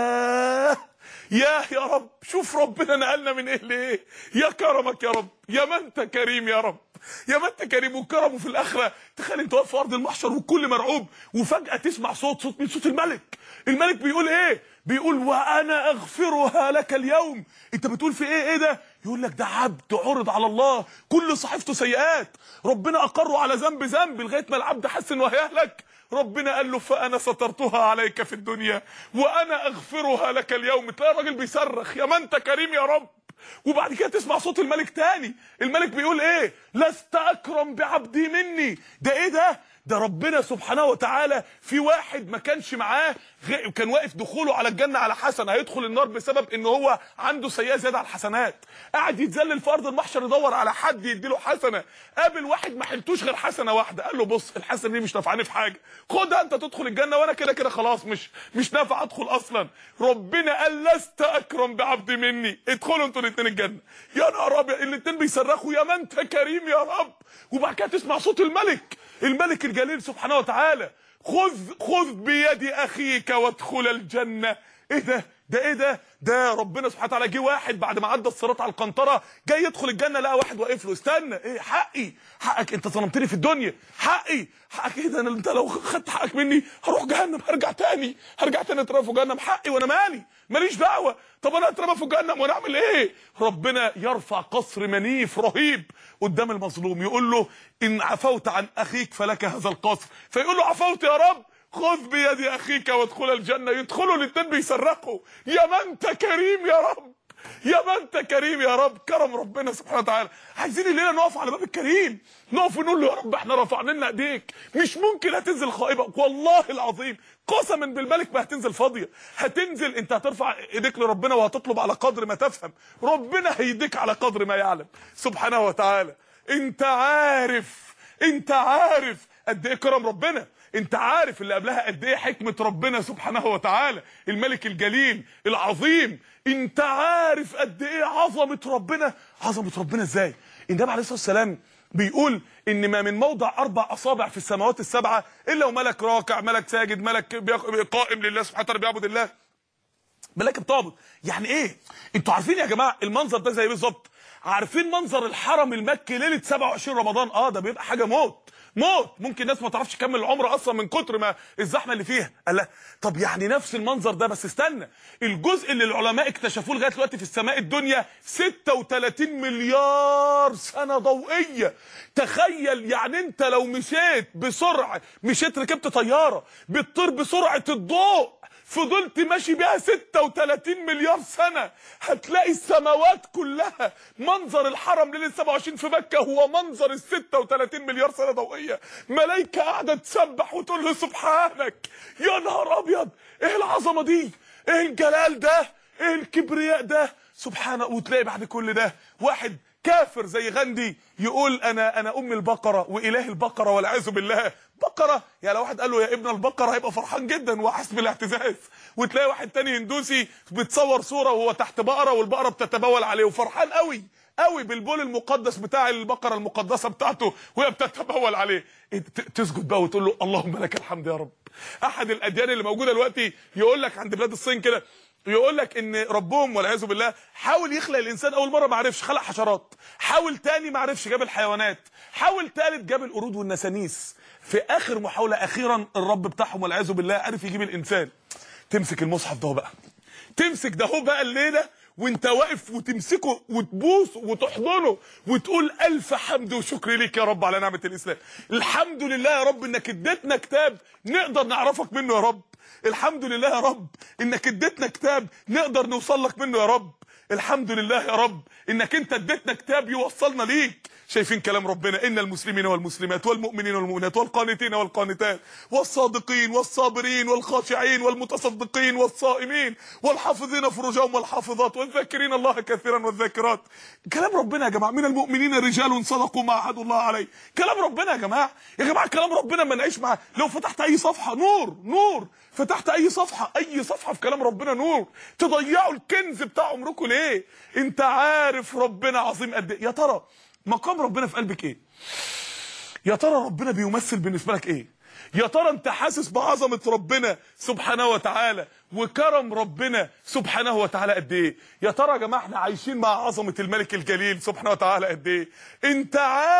ياه ياه يا رب شوف ربنا نقلنا من ايه لايه يا كرمك يا رب يا ما انت كريم يا رب يا ما انت كريم وكرمه في الاخره تخيل انت واقف في ارض المحشر والكل مرعوب وفجاه تسمع صوت صوت من صوت الملك الملك بيقول ايه بيقول وانا اغفرها لك اليوم انت بتقول في ايه ايه ده يقول لك ده عبد عرض على الله كل صحيفته سيئات ربنا اقره على ذنب ذنب لغايه ما العبد حس انه هيهلك ربنا قال له فانا سترتها عليك في الدنيا وانا اغفرها لك اليوم تلاقي الراجل بيصرخ يا ما انت كريم يا رب وبعد كده تسمع صوت الملك تاني الملك بيقول ايه لست اكرم بعبدي مني ده ايه ده ده ربنا سبحانه وتعالى في واحد ما كانش معاه غ... كان واقف دخوله على الجنه على حسنه هيدخل النار بسبب ان هو عنده سيئه زياده على الحسنات قاعد يتذلل في ارض المحشر يدور على حد يديله حسنه قابل واحد ما حلتوش غير حسنه واحده قال له بص الحسنه دي مش نافعاني في حاجه خدها انت تدخل الجنه وانا كده كده خلاص مش مش نافع ادخل اصلا ربنا قال لست اكرم بعبد مني ادخلوا انتوا الاثنين الجنه يا نهار ابيض الاثنين بيصرخوا يا ما انت كريم يا رب وبعد كده تسمع صوت الملك الملك الجليل سبحانه وتعالى خذ خذ بيد اخيك وادخل الجنه ايه ده ده ايه ده ده ربنا سبحانه وتعالى جه واحد بعد ما عدى الصراط على القنطره جاي يدخل الجنه لقى واحد واقف له استنى ايه حقي حقك انت ظلمتني في الدنيا حقي حقك ايه ده انا انت لو خدت حقك مني هروح جهنم هرجع تاني هرجع تاني اترمى في جهنم حقي وانا مالي ماليش دعوه طب انا اترمى في جهنم وانا اعمل ايه ربنا يرفع قصر منيف رهيب قدام المظلوم يقول له ان عفوت عن اخيك فلك هذا القصر فيقول له عفوت يا رب خذ بيد اخيك وادخل الجنه يدخلوا الاثنين بيصرخوا يا ما انت كريم يا رب يا ما انت كريم يا رب كرم ربنا سبحانه وتعالى عايزين الليله نقف على باب الكريم نقف ونقول له يا رب احنا رفعنا لنا ايديك مش ممكن هتنزل خائبه والله العظيم قسما بالملك ما هتنزل فاضيه هتنزل انت هترفع ايديك لربنا وهتطلب على قدر ما تفهم ربنا هيديك على قدر ما يعلم سبحانه وتعالى انت عارف انت عارف قد ايه كرم ربنا انت عارف اللي قبلها قد ايه حكمه ربنا سبحانه وتعالى الملك الجليل العظيم انت عارف قد ايه عظمه ربنا عظمه ربنا ازاي النبي عليه الصلاه والسلام بيقول ان ما من موضع اربع اصابع في السماوات السبعه الا وملك راكع ملك ساجد ملك قائم لله سبحانه وتعالى بيعبد الله ملك بتعبد يعني ايه انتوا عارفين يا جماعه المنظر ده زي بالظبط عارفين منظر الحرم المكي ليله 27 رمضان اه ده بيبقى حاجه موت موت ممكن ناس ما تعرفش تكمل العمره اصلا من كتر ما الزحمه اللي فيها قال لا طب يعني نفس المنظر ده بس استنى الجزء اللي العلماء اكتشفوه لغايه دلوقتي في السماء الدنيا 36 مليار سنه ضوئيه تخيل يعني انت لو مشيت بسرعه مشيت ركبت طياره بتطير بسرعه الضوء فضلت ماشي بيها 36 مليار سنة هتلاقي السماوات كلها منظر الحرم ليلة 27 في مكة هو منظر ال 36 مليار سنة ضوئية ملايكة قاعدة تسبح وتقول له سبحانك يا نهار أبيض إيه العظمة دي إيه الجلال ده إيه الكبرياء ده سبحانه وتلاقي بعد كل ده واحد كافر زي غاندي يقول انا انا ام البقره واله البقره والعياذ بالله بقره يعني لو واحد قال له يا ابن البقره هيبقى فرحان جدا وحاسس بالاعتزاز وتلاقي واحد تاني هندوسي بتصور صوره وهو تحت بقره والبقره بتتبول عليه وفرحان قوي قوي بالبول المقدس بتاع البقره المقدسه بتاعته وهي بتتبول عليه تسجد بقى وتقول له اللهم لك الحمد يا رب احد الاديان اللي موجوده دلوقتي يقول لك عند بلاد الصين كده يقول لك ان ربهم والعياذ بالله حاول يخلق الانسان اول مره ما عرفش خلق حشرات حاول تاني ما عرفش جاب الحيوانات حاول تالت جاب القرود والنسانيس في اخر محاوله اخيرا الرب بتاعهم والعياذ بالله عرف يجيب الانسان تمسك المصحف ده بقى تمسك ده هو بقى الليله وانت واقف وتمسكه وتبوسه وتحضنه وتقول الف حمد وشكر ليك يا رب على نعمه الاسلام الحمد لله يا رب انك اديتنا كتاب نقدر نعرفك منه يا رب الحمد لله يا رب انك اديتنا كتاب نقدر نوصل لك منه يا رب الحمد لله يا رب انك انت اديتنا كتاب يوصلنا ليك شايفين كلام ربنا ان المسلمين والمسلمات والمؤمنين والمؤمنات والقانتين والقانتات والصادقين والصابرين والخاشعين والمتصدقين والصائمين والحافظين فروجهم والحافظات والذاكرين الله كثيرا والذاكرات كلام ربنا يا جماعه من المؤمنين رجال صدقوا ما عهدوا الله عليه كلام ربنا يا جماعه يا جماعه كلام ربنا ما نعيش معاه لو فتحت اي صفحه نور نور فتحت اي صفحه اي صفحه في كلام ربنا نور تضيعوا الكنز بتاع عمركم ليه انت عارف ربنا عظيم قد ايه يا ترى مقام ربنا في قلبك ايه يا ترى ربنا بيمثل بالنسبه لك ايه يا ترى انت حاسس بعظمه ربنا سبحانه وتعالى وكرم ربنا سبحانه وتعالى قد ايه يا ترى يا جماعه احنا عايشين مع عظمه الملك الجليل سبحانه وتعالى قد ايه انت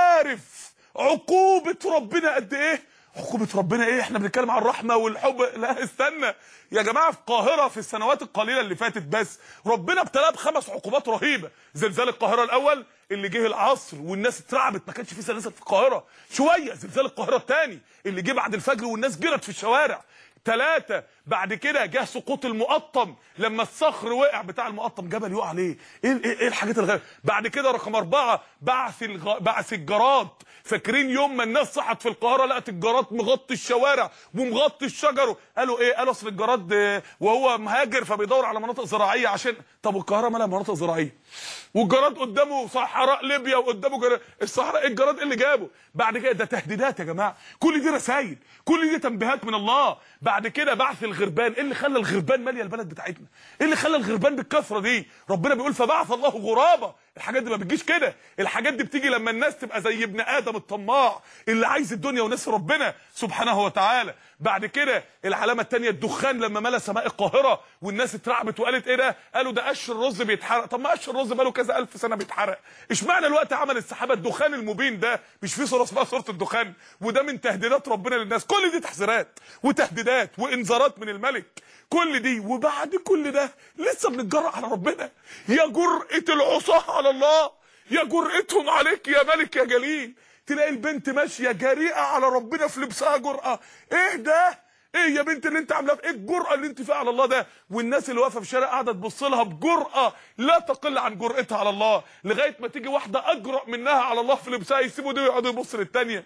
عارف عقوبه ربنا قد ايه عقوبة ربنا ايه احنا بنتكلم عن الرحمة والحب لا استنى يا جماعة في القاهرة في السنوات القليلة اللي فاتت بس ربنا ابتلاه بخمس عقوبات رهيبة زلزال القاهرة الاول اللي جه العصر والناس اترعبت ما كانش في زلازل في القاهرة شوية زلزال القاهرة الثاني اللي جه بعد الفجر والناس جرت في الشوارع ثلاثة بعد كده جه سقوط المقطم لما الصخر وقع بتاع المقطم جبل يقع عليه ايه ايه, إيه الحاجات الغريبه بعد كده رقم أربعة بعث الغ... بعث الجراد فاكرين يوم ما الناس صحت في القاهره لقت الجراد مغطي الشوارع ومغطي الشجر قالوا ايه قالوا اصل الجراد وهو مهاجر فبيدور على مناطق زراعيه عشان طب القاهره مالها مناطق زراعيه والجراد قدامه صحراء ليبيا وقدامه جراد الصحراء الجراد ايه اللي جابه بعد كده ده تهديدات يا جماعه كل دي رسائل كل دي تنبيهات من الله بعد كده بعث الغربان ايه اللي خلى الغربان ماليه البلد بتاعتنا ايه اللي خلى الغربان بالكثره دي ربنا بيقول فبعث الله غرابا الحاجات دي ما بتجيش كده الحاجات دي بتيجي لما الناس تبقى زي ابن ادم الطماع اللي عايز الدنيا وناس ربنا سبحانه وتعالى بعد كده العلامه الثانيه الدخان لما ملا سماء القاهره والناس اترعبت وقالت ايه ده قالوا ده قش الرز بيتحرق طب ما قش الرز بقاله كذا الف سنه بيتحرق اشمعنى الوقت عمل السحابه الدخان المبين ده مش في صوره اسمها صوره الدخان وده من تهديدات ربنا للناس كل دي تحذيرات وتهديدات وانذارات من الملك كل دي وبعد كل ده لسه بنتجرأ على ربنا يا جرأة العصاة على الله يا جرأتهم عليك يا ملك يا جليل تلاقي البنت ماشيه جريئه على ربنا في لبسها جرأه ايه ده ايه يا بنت اللي انت عاملاه ايه الجرأه اللي انت فيها على الله ده والناس اللي واقفه في الشارع قاعده تبص لها بجرأه لا تقل عن جرأتها على الله لغايه ما تيجي واحده اجرأ منها على الله في لبسها يسيبوا دي ويقعدوا يبصوا للثانيه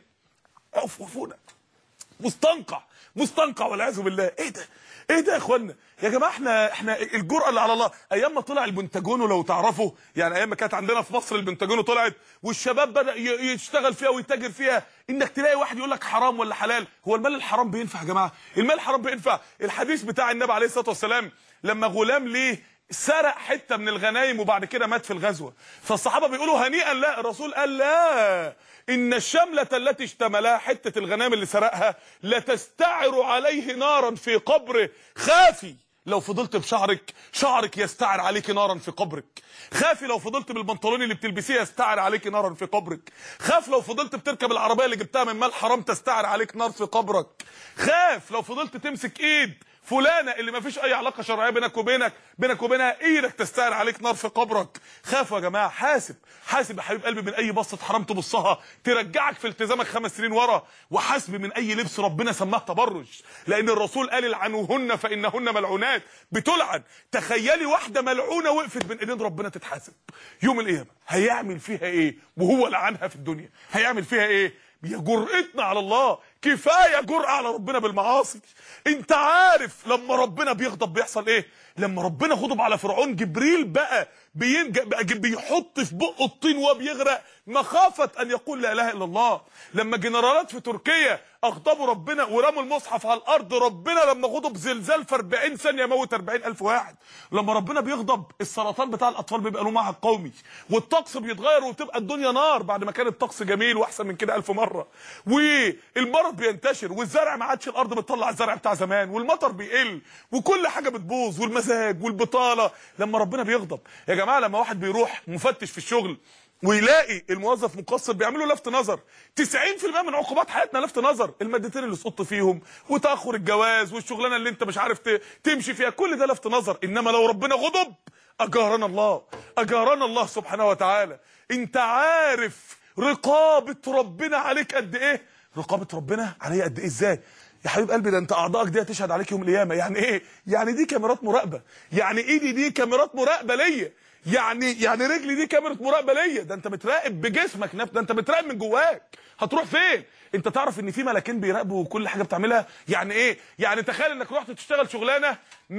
عفوفونا مستنقع مستنقع والعياذ بالله ايه ده ايه ده يا اخوانا يا جماعه احنا احنا الجرأه اللي على الله ايام ما طلع البنتاجونو لو تعرفوا يعني ايام ما كانت عندنا في مصر البنتاجونو طلعت والشباب بدا يشتغل فيها ويتاجر فيها انك تلاقي واحد يقول لك حرام ولا حلال هو المال الحرام بينفع يا جماعه المال الحرام بينفع الحديث بتاع النبي عليه الصلاه والسلام لما غلام ليه سرق حته من الغنايم وبعد كده مات في الغزوه فالصحابه بيقولوا هنيئا لا الرسول قال لا ان الشمله التي اشتملها حته الغنائم اللي سرقها لتستعر عليه نارا في قبره خافي لو فضلت بشعرك شعرك يستعر عليك نارا في قبرك خافي لو فضلت بالبنطلون اللي بتلبسيه يستعر عليك نارا في قبرك خاف لو فضلت بتركب العربيه اللي جبتها من مال حرام تستعر عليك نار في قبرك خاف لو فضلت تمسك ايد فلانه اللي ما فيش اي علاقه شرعيه بينك وبينك بينك وبينها ايدك تستاهل عليك نار في قبرك خافوا يا جماعه حاسب حاسب يا حبيب قلبي من اي بصه حرام تبصها ترجعك في التزامك خمس سنين ورا وحاسب من اي لبس ربنا سماه تبرج لان الرسول قال العنوهن فانهن ملعونات بتلعن تخيلي واحده ملعونه وقفت بين ايدين ربنا تتحاسب يوم القيامه هيعمل فيها ايه وهو لعنها في الدنيا هيعمل فيها ايه يا جرأتنا على الله كفايه جرأة على ربنا بالمعاصي انت عارف لما ربنا بيغضب بيحصل ايه لما ربنا غضب على فرعون جبريل بقى بينج... بقى بيحط في بقه الطين وهو بيغرق مخافه ان يقول لا اله الا الله لما جنرالات في تركيا اغضبوا ربنا ورموا المصحف على الارض ربنا لما غضب زلزال في 40 ثانيه موت 40000 واحد لما ربنا بيغضب السرطان بتاع الاطفال بيبقى له معهد قومي والطقس بيتغير وتبقى الدنيا نار بعد ما كان الطقس جميل واحسن من كده ألف مره والمرض بينتشر والزرع ما عادش الارض بتطلع الزرع بتاع زمان والمطر بيقل وكل حاجه بتبوظ والمزاج والبطاله لما ربنا بيغضب يا جماعه لما واحد بيروح مفتش في الشغل ويلاقي الموظف مقصر بيعملوا لفت نظر 90% من عقوبات حياتنا لفت نظر المادتين اللي سقطت فيهم وتاخر الجواز والشغلانه اللي انت مش عارف تمشي فيها كل ده لفت نظر انما لو ربنا غضب اجارنا الله اجارنا الله سبحانه وتعالى انت عارف رقابه ربنا عليك قد ايه رقابه ربنا عليا قد ايه ازاي يا حبيب قلبي ده انت اعضائك دي هتشهد عليك يوم القيامه يعني ايه يعني دي كاميرات مراقبه يعني ايدي دي كاميرات مراقبه ليا يعني يعني رجلي دي كاميرا مراقبه ليا ده انت متراقب بجسمك نفسه ده انت متراقب من جواك هتروح فين انت تعرف ان في ملاكين بيراقبوا كل حاجه بتعملها يعني ايه يعني تخيل انك رحت تشتغل شغلانه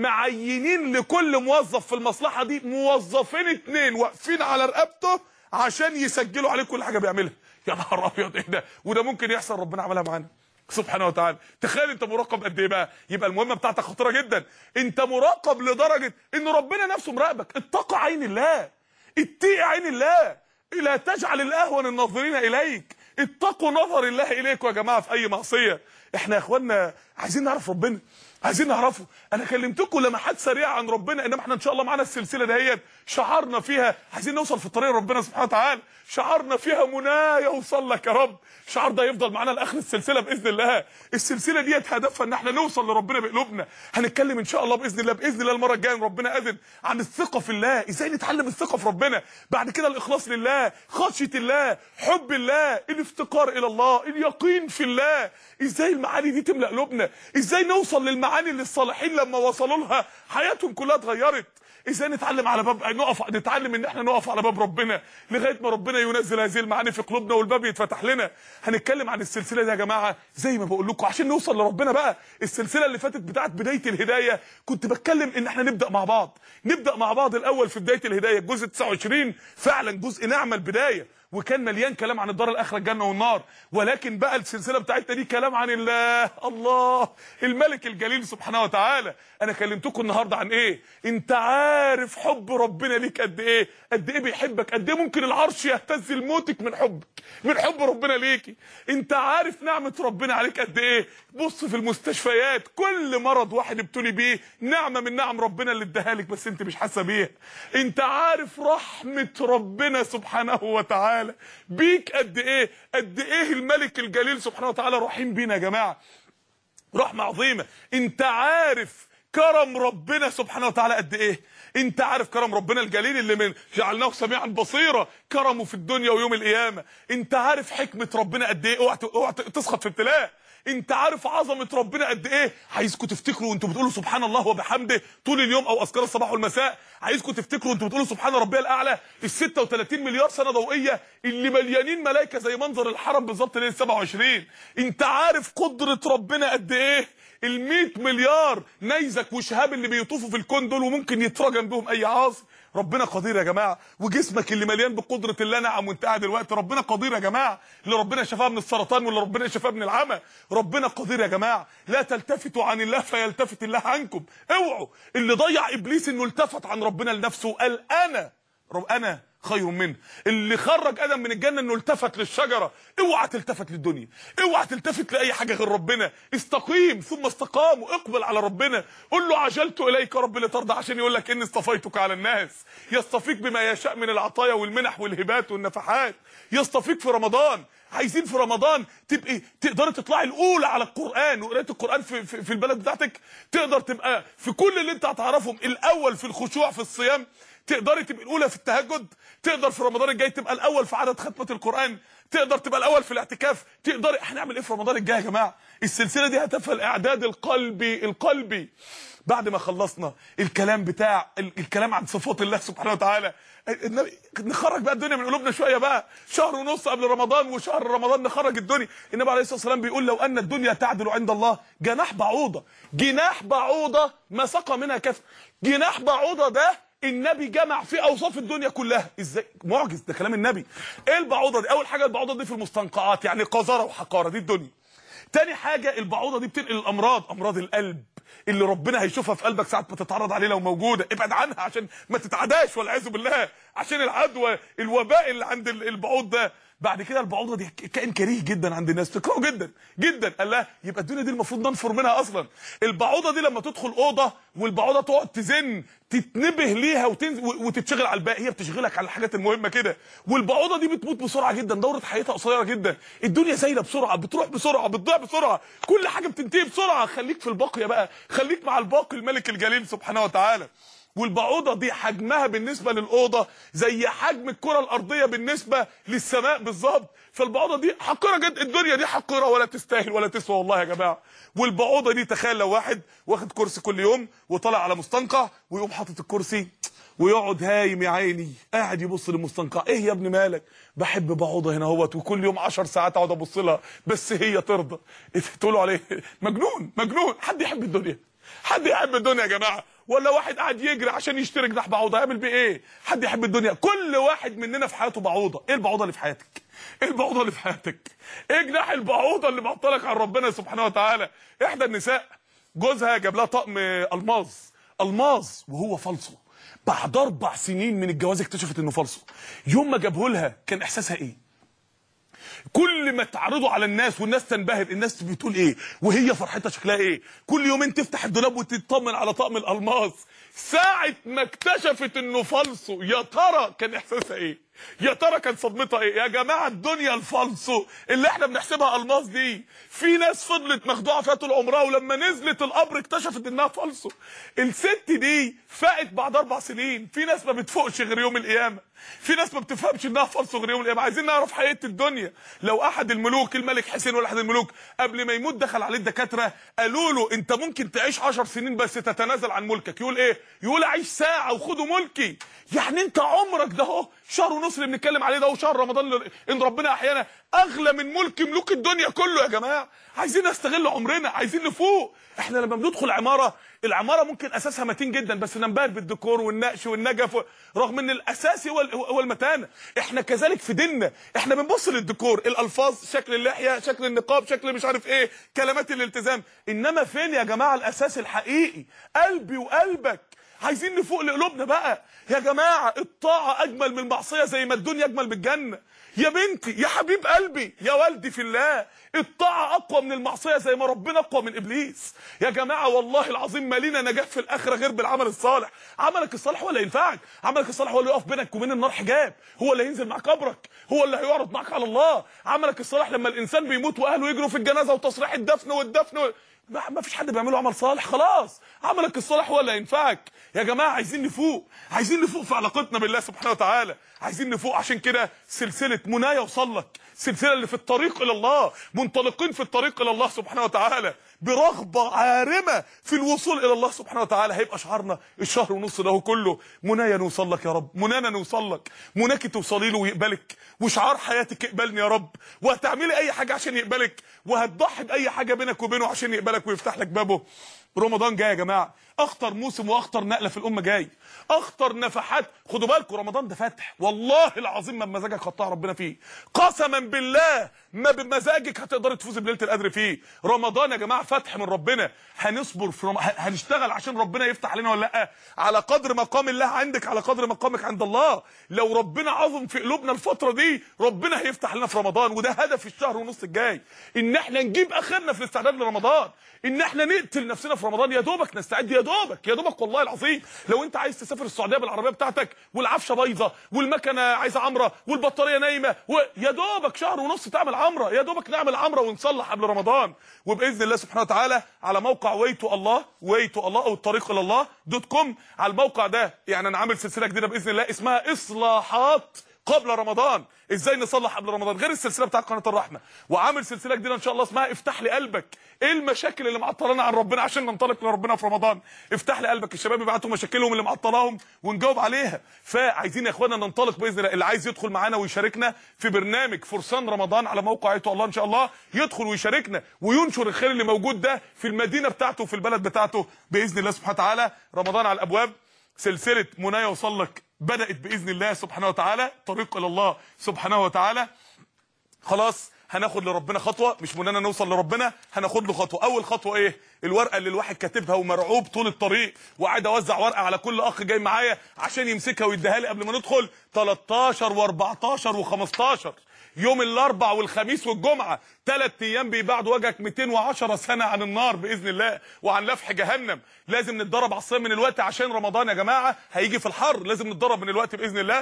معينين لكل موظف في المصلحه دي موظفين اتنين واقفين على رقبته عشان يسجلوا عليه كل حاجه بيعملها يا نهار ابيض ايه ده وده ممكن يحصل ربنا عملها معانا سبحانه وتعالى تخيل انت مراقب قد ايه بقى يبقى المهمه بتاعتك خطيره جدا انت مراقب لدرجه ان ربنا نفسه مراقبك اتقى عين الله اتقي عين الله لا تجعل الاهون الناظرين اليك اتقوا نظر الله اليكم يا جماعه في اي معصيه احنا يا اخوانا عايزين نعرف ربنا عايزين نعرفه انا كلمتكم لمحات سريعه عن ربنا انما احنا ان شاء الله معانا السلسله دهيت شعارنا فيها عايزين نوصل في طريق ربنا سبحانه وتعالى شعارنا فيها منايا يوصل لك يا رب الشعار ده يفضل معانا لاخر السلسله باذن الله السلسله ديت هدفها ان احنا نوصل لربنا بقلوبنا هنتكلم ان شاء الله باذن الله باذن الله المره الجايه ربنا اذن عن الثقه في الله ازاي نتعلم الثقه في ربنا بعد كده الاخلاص لله خشيه الله حب الله الافتقار الى الله اليقين في الله ازاي المعاني دي تملا قلوبنا ازاي نوصل للمعاني اللي الصالحين لما وصلوا لها حياتهم كلها اتغيرت ازاي نتعلم على باب نقف نتعلم ان احنا نقف على باب ربنا لغايه ما ربنا ينزل هذه المعاني في قلوبنا والباب يتفتح لنا هنتكلم عن السلسله دي يا جماعه زي ما بقول لكم عشان نوصل لربنا بقى السلسله اللي فاتت بتاعت بدايه الهدايه كنت بتكلم ان احنا نبدا مع بعض نبدا مع بعض الاول في بدايه الهدايه الجزء 29 فعلا جزء نعمه البدايه وكان مليان كلام عن الدار الاخره الجنه والنار ولكن بقى السلسله بتاعتنا دي كلام عن الله الله الملك الجليل سبحانه وتعالى انا كلمتكم النهارده عن ايه انت عارف حب ربنا ليك قد ايه قد ايه بيحبك قد ايه ممكن العرش يهتز لموتك من حبك من حب ربنا ليكي انت عارف نعمه ربنا عليك قد ايه بص في المستشفيات كل مرض واحد ابتلي بيه نعمه من نعم ربنا اللي اداها لك بس انت مش حاسه بيها انت عارف رحمه ربنا سبحانه وتعالى بيك قد ايه قد ايه الملك الجليل سبحانه وتعالى رحيم بينا يا جماعه رحمه عظيمه انت عارف كرم ربنا سبحانه وتعالى قد ايه انت عارف كرم ربنا الجليل اللي من جعلناه سميعا بصيرا كرمه في الدنيا ويوم القيامه انت عارف حكمه ربنا قد ايه اوعى اوعى تسخط في ابتلاء انت عارف عظمه ربنا قد ايه عايزكم تفتكروا وانتوا بتقولوا سبحان الله وبحمده طول اليوم او اذكار الصباح والمساء عايزكم تفتكروا وانتوا بتقولوا سبحان ربي الاعلى ال 36 مليار سنه ضوئيه اللي مليانين ملائكه زي منظر الحرم بالظبط ليله 27 انت عارف قدره ربنا قد ايه ال 100 مليار نيزك وشهاب اللي بيطوفوا في الكون دول وممكن يترجم بهم اي عاصي ربنا قدير يا جماعه وجسمك اللي مليان بقدره الله نعم وانت قاعد دلوقتي ربنا قدير يا جماعه اللي ربنا شفاه من السرطان واللي ربنا شفاه من العمى ربنا قدير يا جماعه لا تلتفتوا عن الله فيلتفت الله عنكم اوعوا اللي ضيع ابليس انه التفت عن ربنا لنفسه قال انا رب انا خير منه اللي خرج ادم من الجنه انه التفت للشجره اوعى تلتفت للدنيا اوعى تلتفت لاي حاجه غير ربنا استقيم ثم استقاموا اقبل على ربنا قول له عجلت اليك رب لترضى عشان يقول لك اني اصطفيتك على الناس يصطفيك بما يشاء من العطايا والمنح والهبات والنفحات يصطفيك في رمضان عايزين في رمضان تبقي تقدري تطلعي الاولى على القران وقرايه القران في, في, في البلد بتاعتك تقدر تبقى في كل اللي انت هتعرفهم الاول في الخشوع في الصيام تقدري تبقى الاولى في التهجد تقدر في رمضان الجاي تبقى الاول في عدد ختمه القران تقدر تبقى الاول في الاعتكاف تقدري هنعمل ايه في رمضان الجاي يا جماعه السلسله دي هدفها الاعداد القلبي القلبي بعد ما خلصنا الكلام بتاع الكلام عن صفات الله سبحانه وتعالى نخرج بقى الدنيا من قلوبنا شويه بقى شهر ونص قبل رمضان وشهر رمضان نخرج الدنيا النبي عليه الصلاه والسلام بيقول لو ان الدنيا تعدل عند الله جناح بعوضه جناح بعوضه ما سقى منها كف جناح بعوضه ده النبي جمع في اوصاف الدنيا كلها ازاي معجز ده كلام النبي ايه البعوضه دي اول حاجه البعوضه دي في المستنقعات يعني قذاره وحقاره دي الدنيا تاني حاجه البعوضه دي بتنقل الامراض امراض القلب اللي ربنا هيشوفها في قلبك ساعه ما تتعرض عليه لو موجوده ابعد عنها عشان ما تتعداش والعياذ بالله عشان العدوى الوباء اللي عند البعوض ده بعد كده البعوضه دي كائن كريه جدا عند الناس تكرهه جدا جدا قال لها يبقى الدنيا دي المفروض ننفر منها اصلا البعوضه دي لما تدخل اوضه والبعوضه تقعد تزن تتنبه ليها وتنزل وتتشغل على الباقي هي بتشغلك على الحاجات المهمه كده والبعوضه دي بتموت بسرعه جدا دوره حياتها قصيره جدا الدنيا سايله بسرعه بتروح بسرعه بتضيع بسرعه كل حاجه بتنتهي بسرعه خليك في الباقيه بقى خليك مع الباقي الملك الجليل سبحانه وتعالى والبعوضه دي حجمها بالنسبه للاوضه زي حجم الكره الارضيه بالنسبه للسماء بالظبط فالبعوضه دي حقيره جدا الدنيا دي حقيره ولا تستاهل ولا تسوى والله يا جماعه والبعوضه دي تخيل لو واحد واخد كرسي كل يوم وطلع على مستنقع ويقوم حاطط الكرسي ويقعد هايم يا عيني قاعد يبص للمستنقع ايه يا ابني مالك بحب بعوضه هنا اهوت وكل يوم 10 ساعات اقعد ابص لها بس هي ترضى إيه تقولوا عليه مجنون مجنون حد يحب الدنيا حد يحب الدنيا يا جماعه ولا واحد قاعد يجري عشان يشتري جناح بعوضه يعمل بيه ايه حد يحب الدنيا كل واحد مننا في حياته بعوضه ايه البعوضه اللي في حياتك ايه البعوضه اللي في حياتك ايه جناح البعوضه اللي معطلك عن ربنا سبحانه وتعالى احدى النساء جوزها جاب لها طقم الماظ الماظ وهو فالصو بعد اربع سنين من الجواز اكتشفت انه فالصو يوم ما جابه لها كان احساسها ايه كل ما تعرضه على الناس والناس تنبهر الناس بتقول ايه وهي فرحتها شكلها ايه كل يومين تفتح الدولاب وتطمن على طقم الالماس ساعه ما اكتشفت انه فالصو يا ترى كان احساسها ايه يا ترى كان صدمتها ايه يا جماعه الدنيا الفالصو اللي احنا بنحسبها الماس دي في ناس فضلت مخدوعه فيها طول عمرها ولما نزلت القبر اكتشفت انها فالصو الست دي فاقت بعد اربع سنين في ناس ما بتفوقش غير يوم القيامه في ناس ما بتفهمش انها فالصو غير يوم القيامه عايزين نعرف حقيقه الدنيا لو احد الملوك الملك حسين ولا احد الملوك قبل ما يموت دخل عليه الدكاتره قالوا له انت ممكن تعيش 10 سنين بس تتنازل عن ملكك يقول ايه يقول اعيش ساعه وخدوا ملكي يعني انت عمرك ده اهو شهر ونص اللي بنتكلم عليه ده وشهر رمضان اللي ان ربنا احيانا اغلى من ملك ملوك الدنيا كله يا جماعه عايزين نستغل عمرنا عايزين نفوق احنا لما بندخل عماره العماره ممكن اساسها متين جدا بس ننبهر بالديكور والنقش والنجف رغم ان الاساسي هو هو المتانه احنا كذلك في ديننا احنا بنبص للديكور الالفاظ شكل اللحيه شكل النقاب شكل مش عارف ايه كلمات الالتزام انما فين يا جماعه الاساس الحقيقي قلبي وقلبك عايزين نفوق لقلوبنا بقى يا جماعه الطاعه اجمل من المعصيه زي ما الدنيا اجمل من الجنه يا بنتي يا حبيب قلبي يا والدي في الله الطاعه اقوى من المعصيه زي ما ربنا اقوى من ابليس يا جماعه والله العظيم ما لينا نجاح في الاخره غير بالعمل الصالح عملك الصالح هو اللي ينفعك عملك الصالح هو اللي يقف بينك وبين النار حجاب هو اللي هينزل معاك قبرك هو اللي هيعرض معاك على الله عملك الصالح لما الانسان بيموت واهله يجروا في الجنازه وتصريح الدفن والدفن و... ما فيش حد بيعمله عمل صالح خلاص عملك الصالح هو اللي هينفعك يا جماعه عايزين نفوق عايزين نفوق في علاقتنا بالله سبحانه وتعالى عايزين نفوق عشان كده سلسله منايا وصلك سلسله اللي في الطريق الى الله منطلقين في الطريق الى الله سبحانه وتعالى برغبه عارمه في الوصول الى الله سبحانه وتعالى هيبقى شعارنا الشهر ونص ده كله منايا نوصل لك يا رب منانا نوصل لك مناك توصلي له ويقبلك وشعار حياتك اقبلني يا رب وهتعملي اي حاجه عشان يقبلك وهتضحي باي حاجه بينك وبينه عشان يقبلك ويفتح لك بابه رمضان جاي يا جماعه اخطر موسم واخطر نقله في الامه جاي اخطر نفحات خدوا بالكم رمضان ده فتح والله العظيم ما بمزاجك خطها ربنا فيه قسما بالله ما بمزاجك هتقدر تفوز بليله القدر فيه رمضان يا جماعه فتح من ربنا هنصبر في رم... هنشتغل عشان ربنا يفتح علينا ولا لا على قدر مقام الله عندك على قدر مقامك عند الله لو ربنا عظم في قلوبنا الفتره دي ربنا هيفتح لنا في رمضان وده هدف الشهر ونص الجاي ان احنا نجيب اخرنا في الاستعداد لرمضان ان احنا نقتل نفسنا في رمضان يا دوبك نستعد يا دوبك يا دوبك والله العظيم لو انت عايز تسافر السعوديه بالعربيه بتاعتك والعفشه بايظه والمكنه عايزه عمره والبطاريه نايمه ويا دوبك شهر ونص تعمل عمره يا دوبك نعمل عمره ونصلح قبل رمضان وباذن الله سبحانه وتعالى على موقع ويتو الله ويتو الله او الطريق الى الله دوت كوم على الموقع ده يعني انا عامل سلسله جديده باذن الله اسمها اصلاحات قبل رمضان ازاي نصلح قبل رمضان غير السلسله بتاعت قناه الرحمه وعامل سلسله جديده ان شاء الله اسمها افتح لي قلبك ايه المشاكل اللي معطلانا عن ربنا عشان ننطلق لربنا في رمضان افتح لي قلبك الشباب يبعتوا مشاكلهم اللي معطلاهم ونجاوب عليها فعايزين يا اخوانا ننطلق باذن الله اللي عايز يدخل معانا ويشاركنا في برنامج فرسان رمضان على موقع ايتو الله ان شاء الله يدخل ويشاركنا وينشر الخير اللي موجود ده في المدينه بتاعته وفي البلد بتاعته باذن الله سبحانه وتعالى رمضان على الابواب سلسله منايا وصلك بدات باذن الله سبحانه وتعالى طريق الى الله سبحانه وتعالى خلاص هناخد لربنا خطوه مش مننا نوصل لربنا هناخد له خطوه اول خطوه ايه الورقه اللي الواحد كاتبها ومرعوب طول الطريق وقاعد اوزع ورقه على كل اخ جاي معايا عشان يمسكها ويديها لي قبل ما ندخل 13 و14 و15 يوم الاربع والخميس والجمعه ثلاث ايام بيبعد وجهك 210 سنه عن النار باذن الله وعن لفح جهنم لازم نتدرب على الصيام من الوقت عشان رمضان يا جماعه هيجي في الحر لازم نتدرب من الوقت باذن الله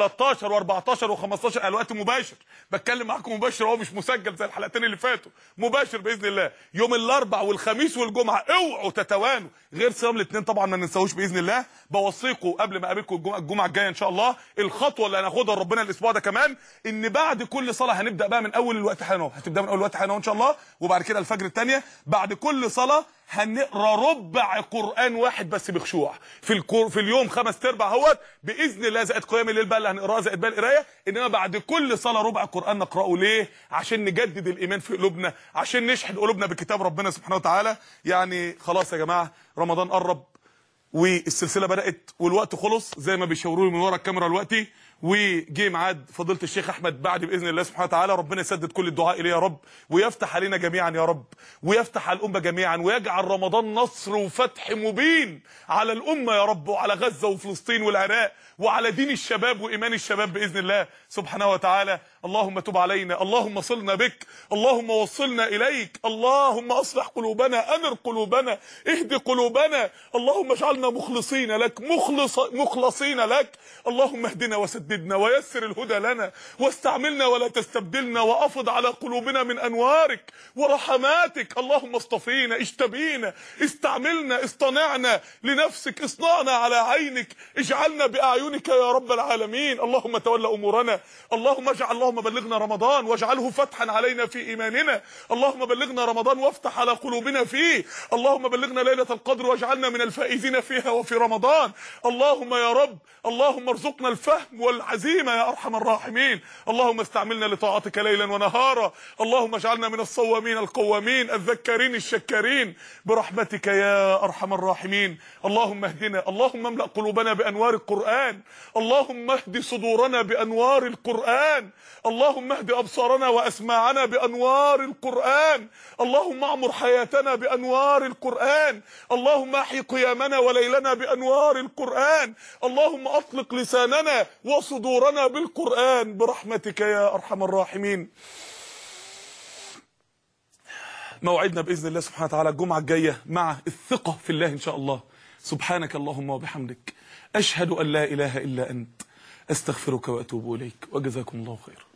13 و14 و15 الوقت مباشر بتكلم معاكم مباشر هو مش مسجل زي الحلقتين اللي فاتوا مباشر باذن الله يوم الاربع والخميس والجمعه اوعوا تتوانوا غير صيام الاثنين طبعا ما ننساهوش باذن الله بوصيكم قبل ما اقابلكم الجمعه الجمعه الجايه ان شاء الله الخطوه اللي هناخدها ربنا الاسبوع ده كمان ان بعد كل صلاه هنبدا بقى من اول الوقت حالا هتبدا من اول الوقت حالا ان شاء الله وبعد كده الفجر الثانيه بعد كل صلاه هنقرا ربع قران واحد بس بخشوع في الكور في اليوم خمس ارباع اهوت باذن الله زائد قيام الليل بقى اللي هنقراه زائد بقى القرايه انما بعد كل صلاه ربع قران نقراه ليه عشان نجدد الايمان في قلوبنا عشان نشحن قلوبنا بكتاب ربنا سبحانه وتعالى يعني خلاص يا جماعه رمضان قرب والسلسله بدات والوقت خلص زي ما بيشاوروا لي من ورا الكاميرا دلوقتي وجه ميعاد فضيله الشيخ احمد بعد باذن الله سبحانه وتعالى ربنا يسدد كل الدعاء اليه يا رب ويفتح علينا جميعا يا رب ويفتح على الامه جميعا ويجعل رمضان نصر وفتح مبين على الامه يا رب وعلى غزه وفلسطين والعراق وعلى دين الشباب وايمان الشباب باذن الله سبحانه وتعالى اللهم تب علينا اللهم صلنا بك اللهم وصلنا اليك اللهم اصلح قلوبنا انر قلوبنا اهد قلوبنا اللهم اجعلنا مخلصين لك مخلص مخلصين لك اللهم اهدنا وسددنا ويسر الهدى لنا واستعملنا ولا تستبدلنا وافض على قلوبنا من انوارك ورحماتك اللهم اصطفينا اشتبينا استعملنا اصطنعنا لنفسك اصنعنا على عينك اجعلنا باعينك يا رب العالمين اللهم تولى امورنا اللهم اجعل اللهم بلغنا رمضان واجعله فتحا علينا في ايماننا اللهم بلغنا رمضان وافتح على قلوبنا فيه اللهم بلغنا ليله القدر واجعلنا من الفائزين فيها وفي رمضان اللهم يا رب اللهم ارزقنا الفهم والعزيمه يا ارحم الراحمين اللهم استعملنا لطاعتك ليلا ونهارا اللهم اجعلنا من الصوامين القوامين الذكارين الشكارين برحمتك يا ارحم الراحمين اللهم اهدنا اللهم املا قلوبنا بانوار القران اللهم اهد صدورنا بانوار القران اللهم اهد ابصارنا واسماعنا بانوار القران اللهم اعمر حياتنا بانوار القران اللهم احي قيامنا وليلنا بانوار القران اللهم اطلق لساننا وصدورنا بالقران برحمتك يا ارحم الراحمين موعدنا باذن الله سبحانه وتعالى الجمعه الجايه مع الثقه في الله ان شاء الله سبحانك اللهم وبحمدك اشهد ان لا اله الا انت استغفرك واتوب اليك وجزاكم الله خيرا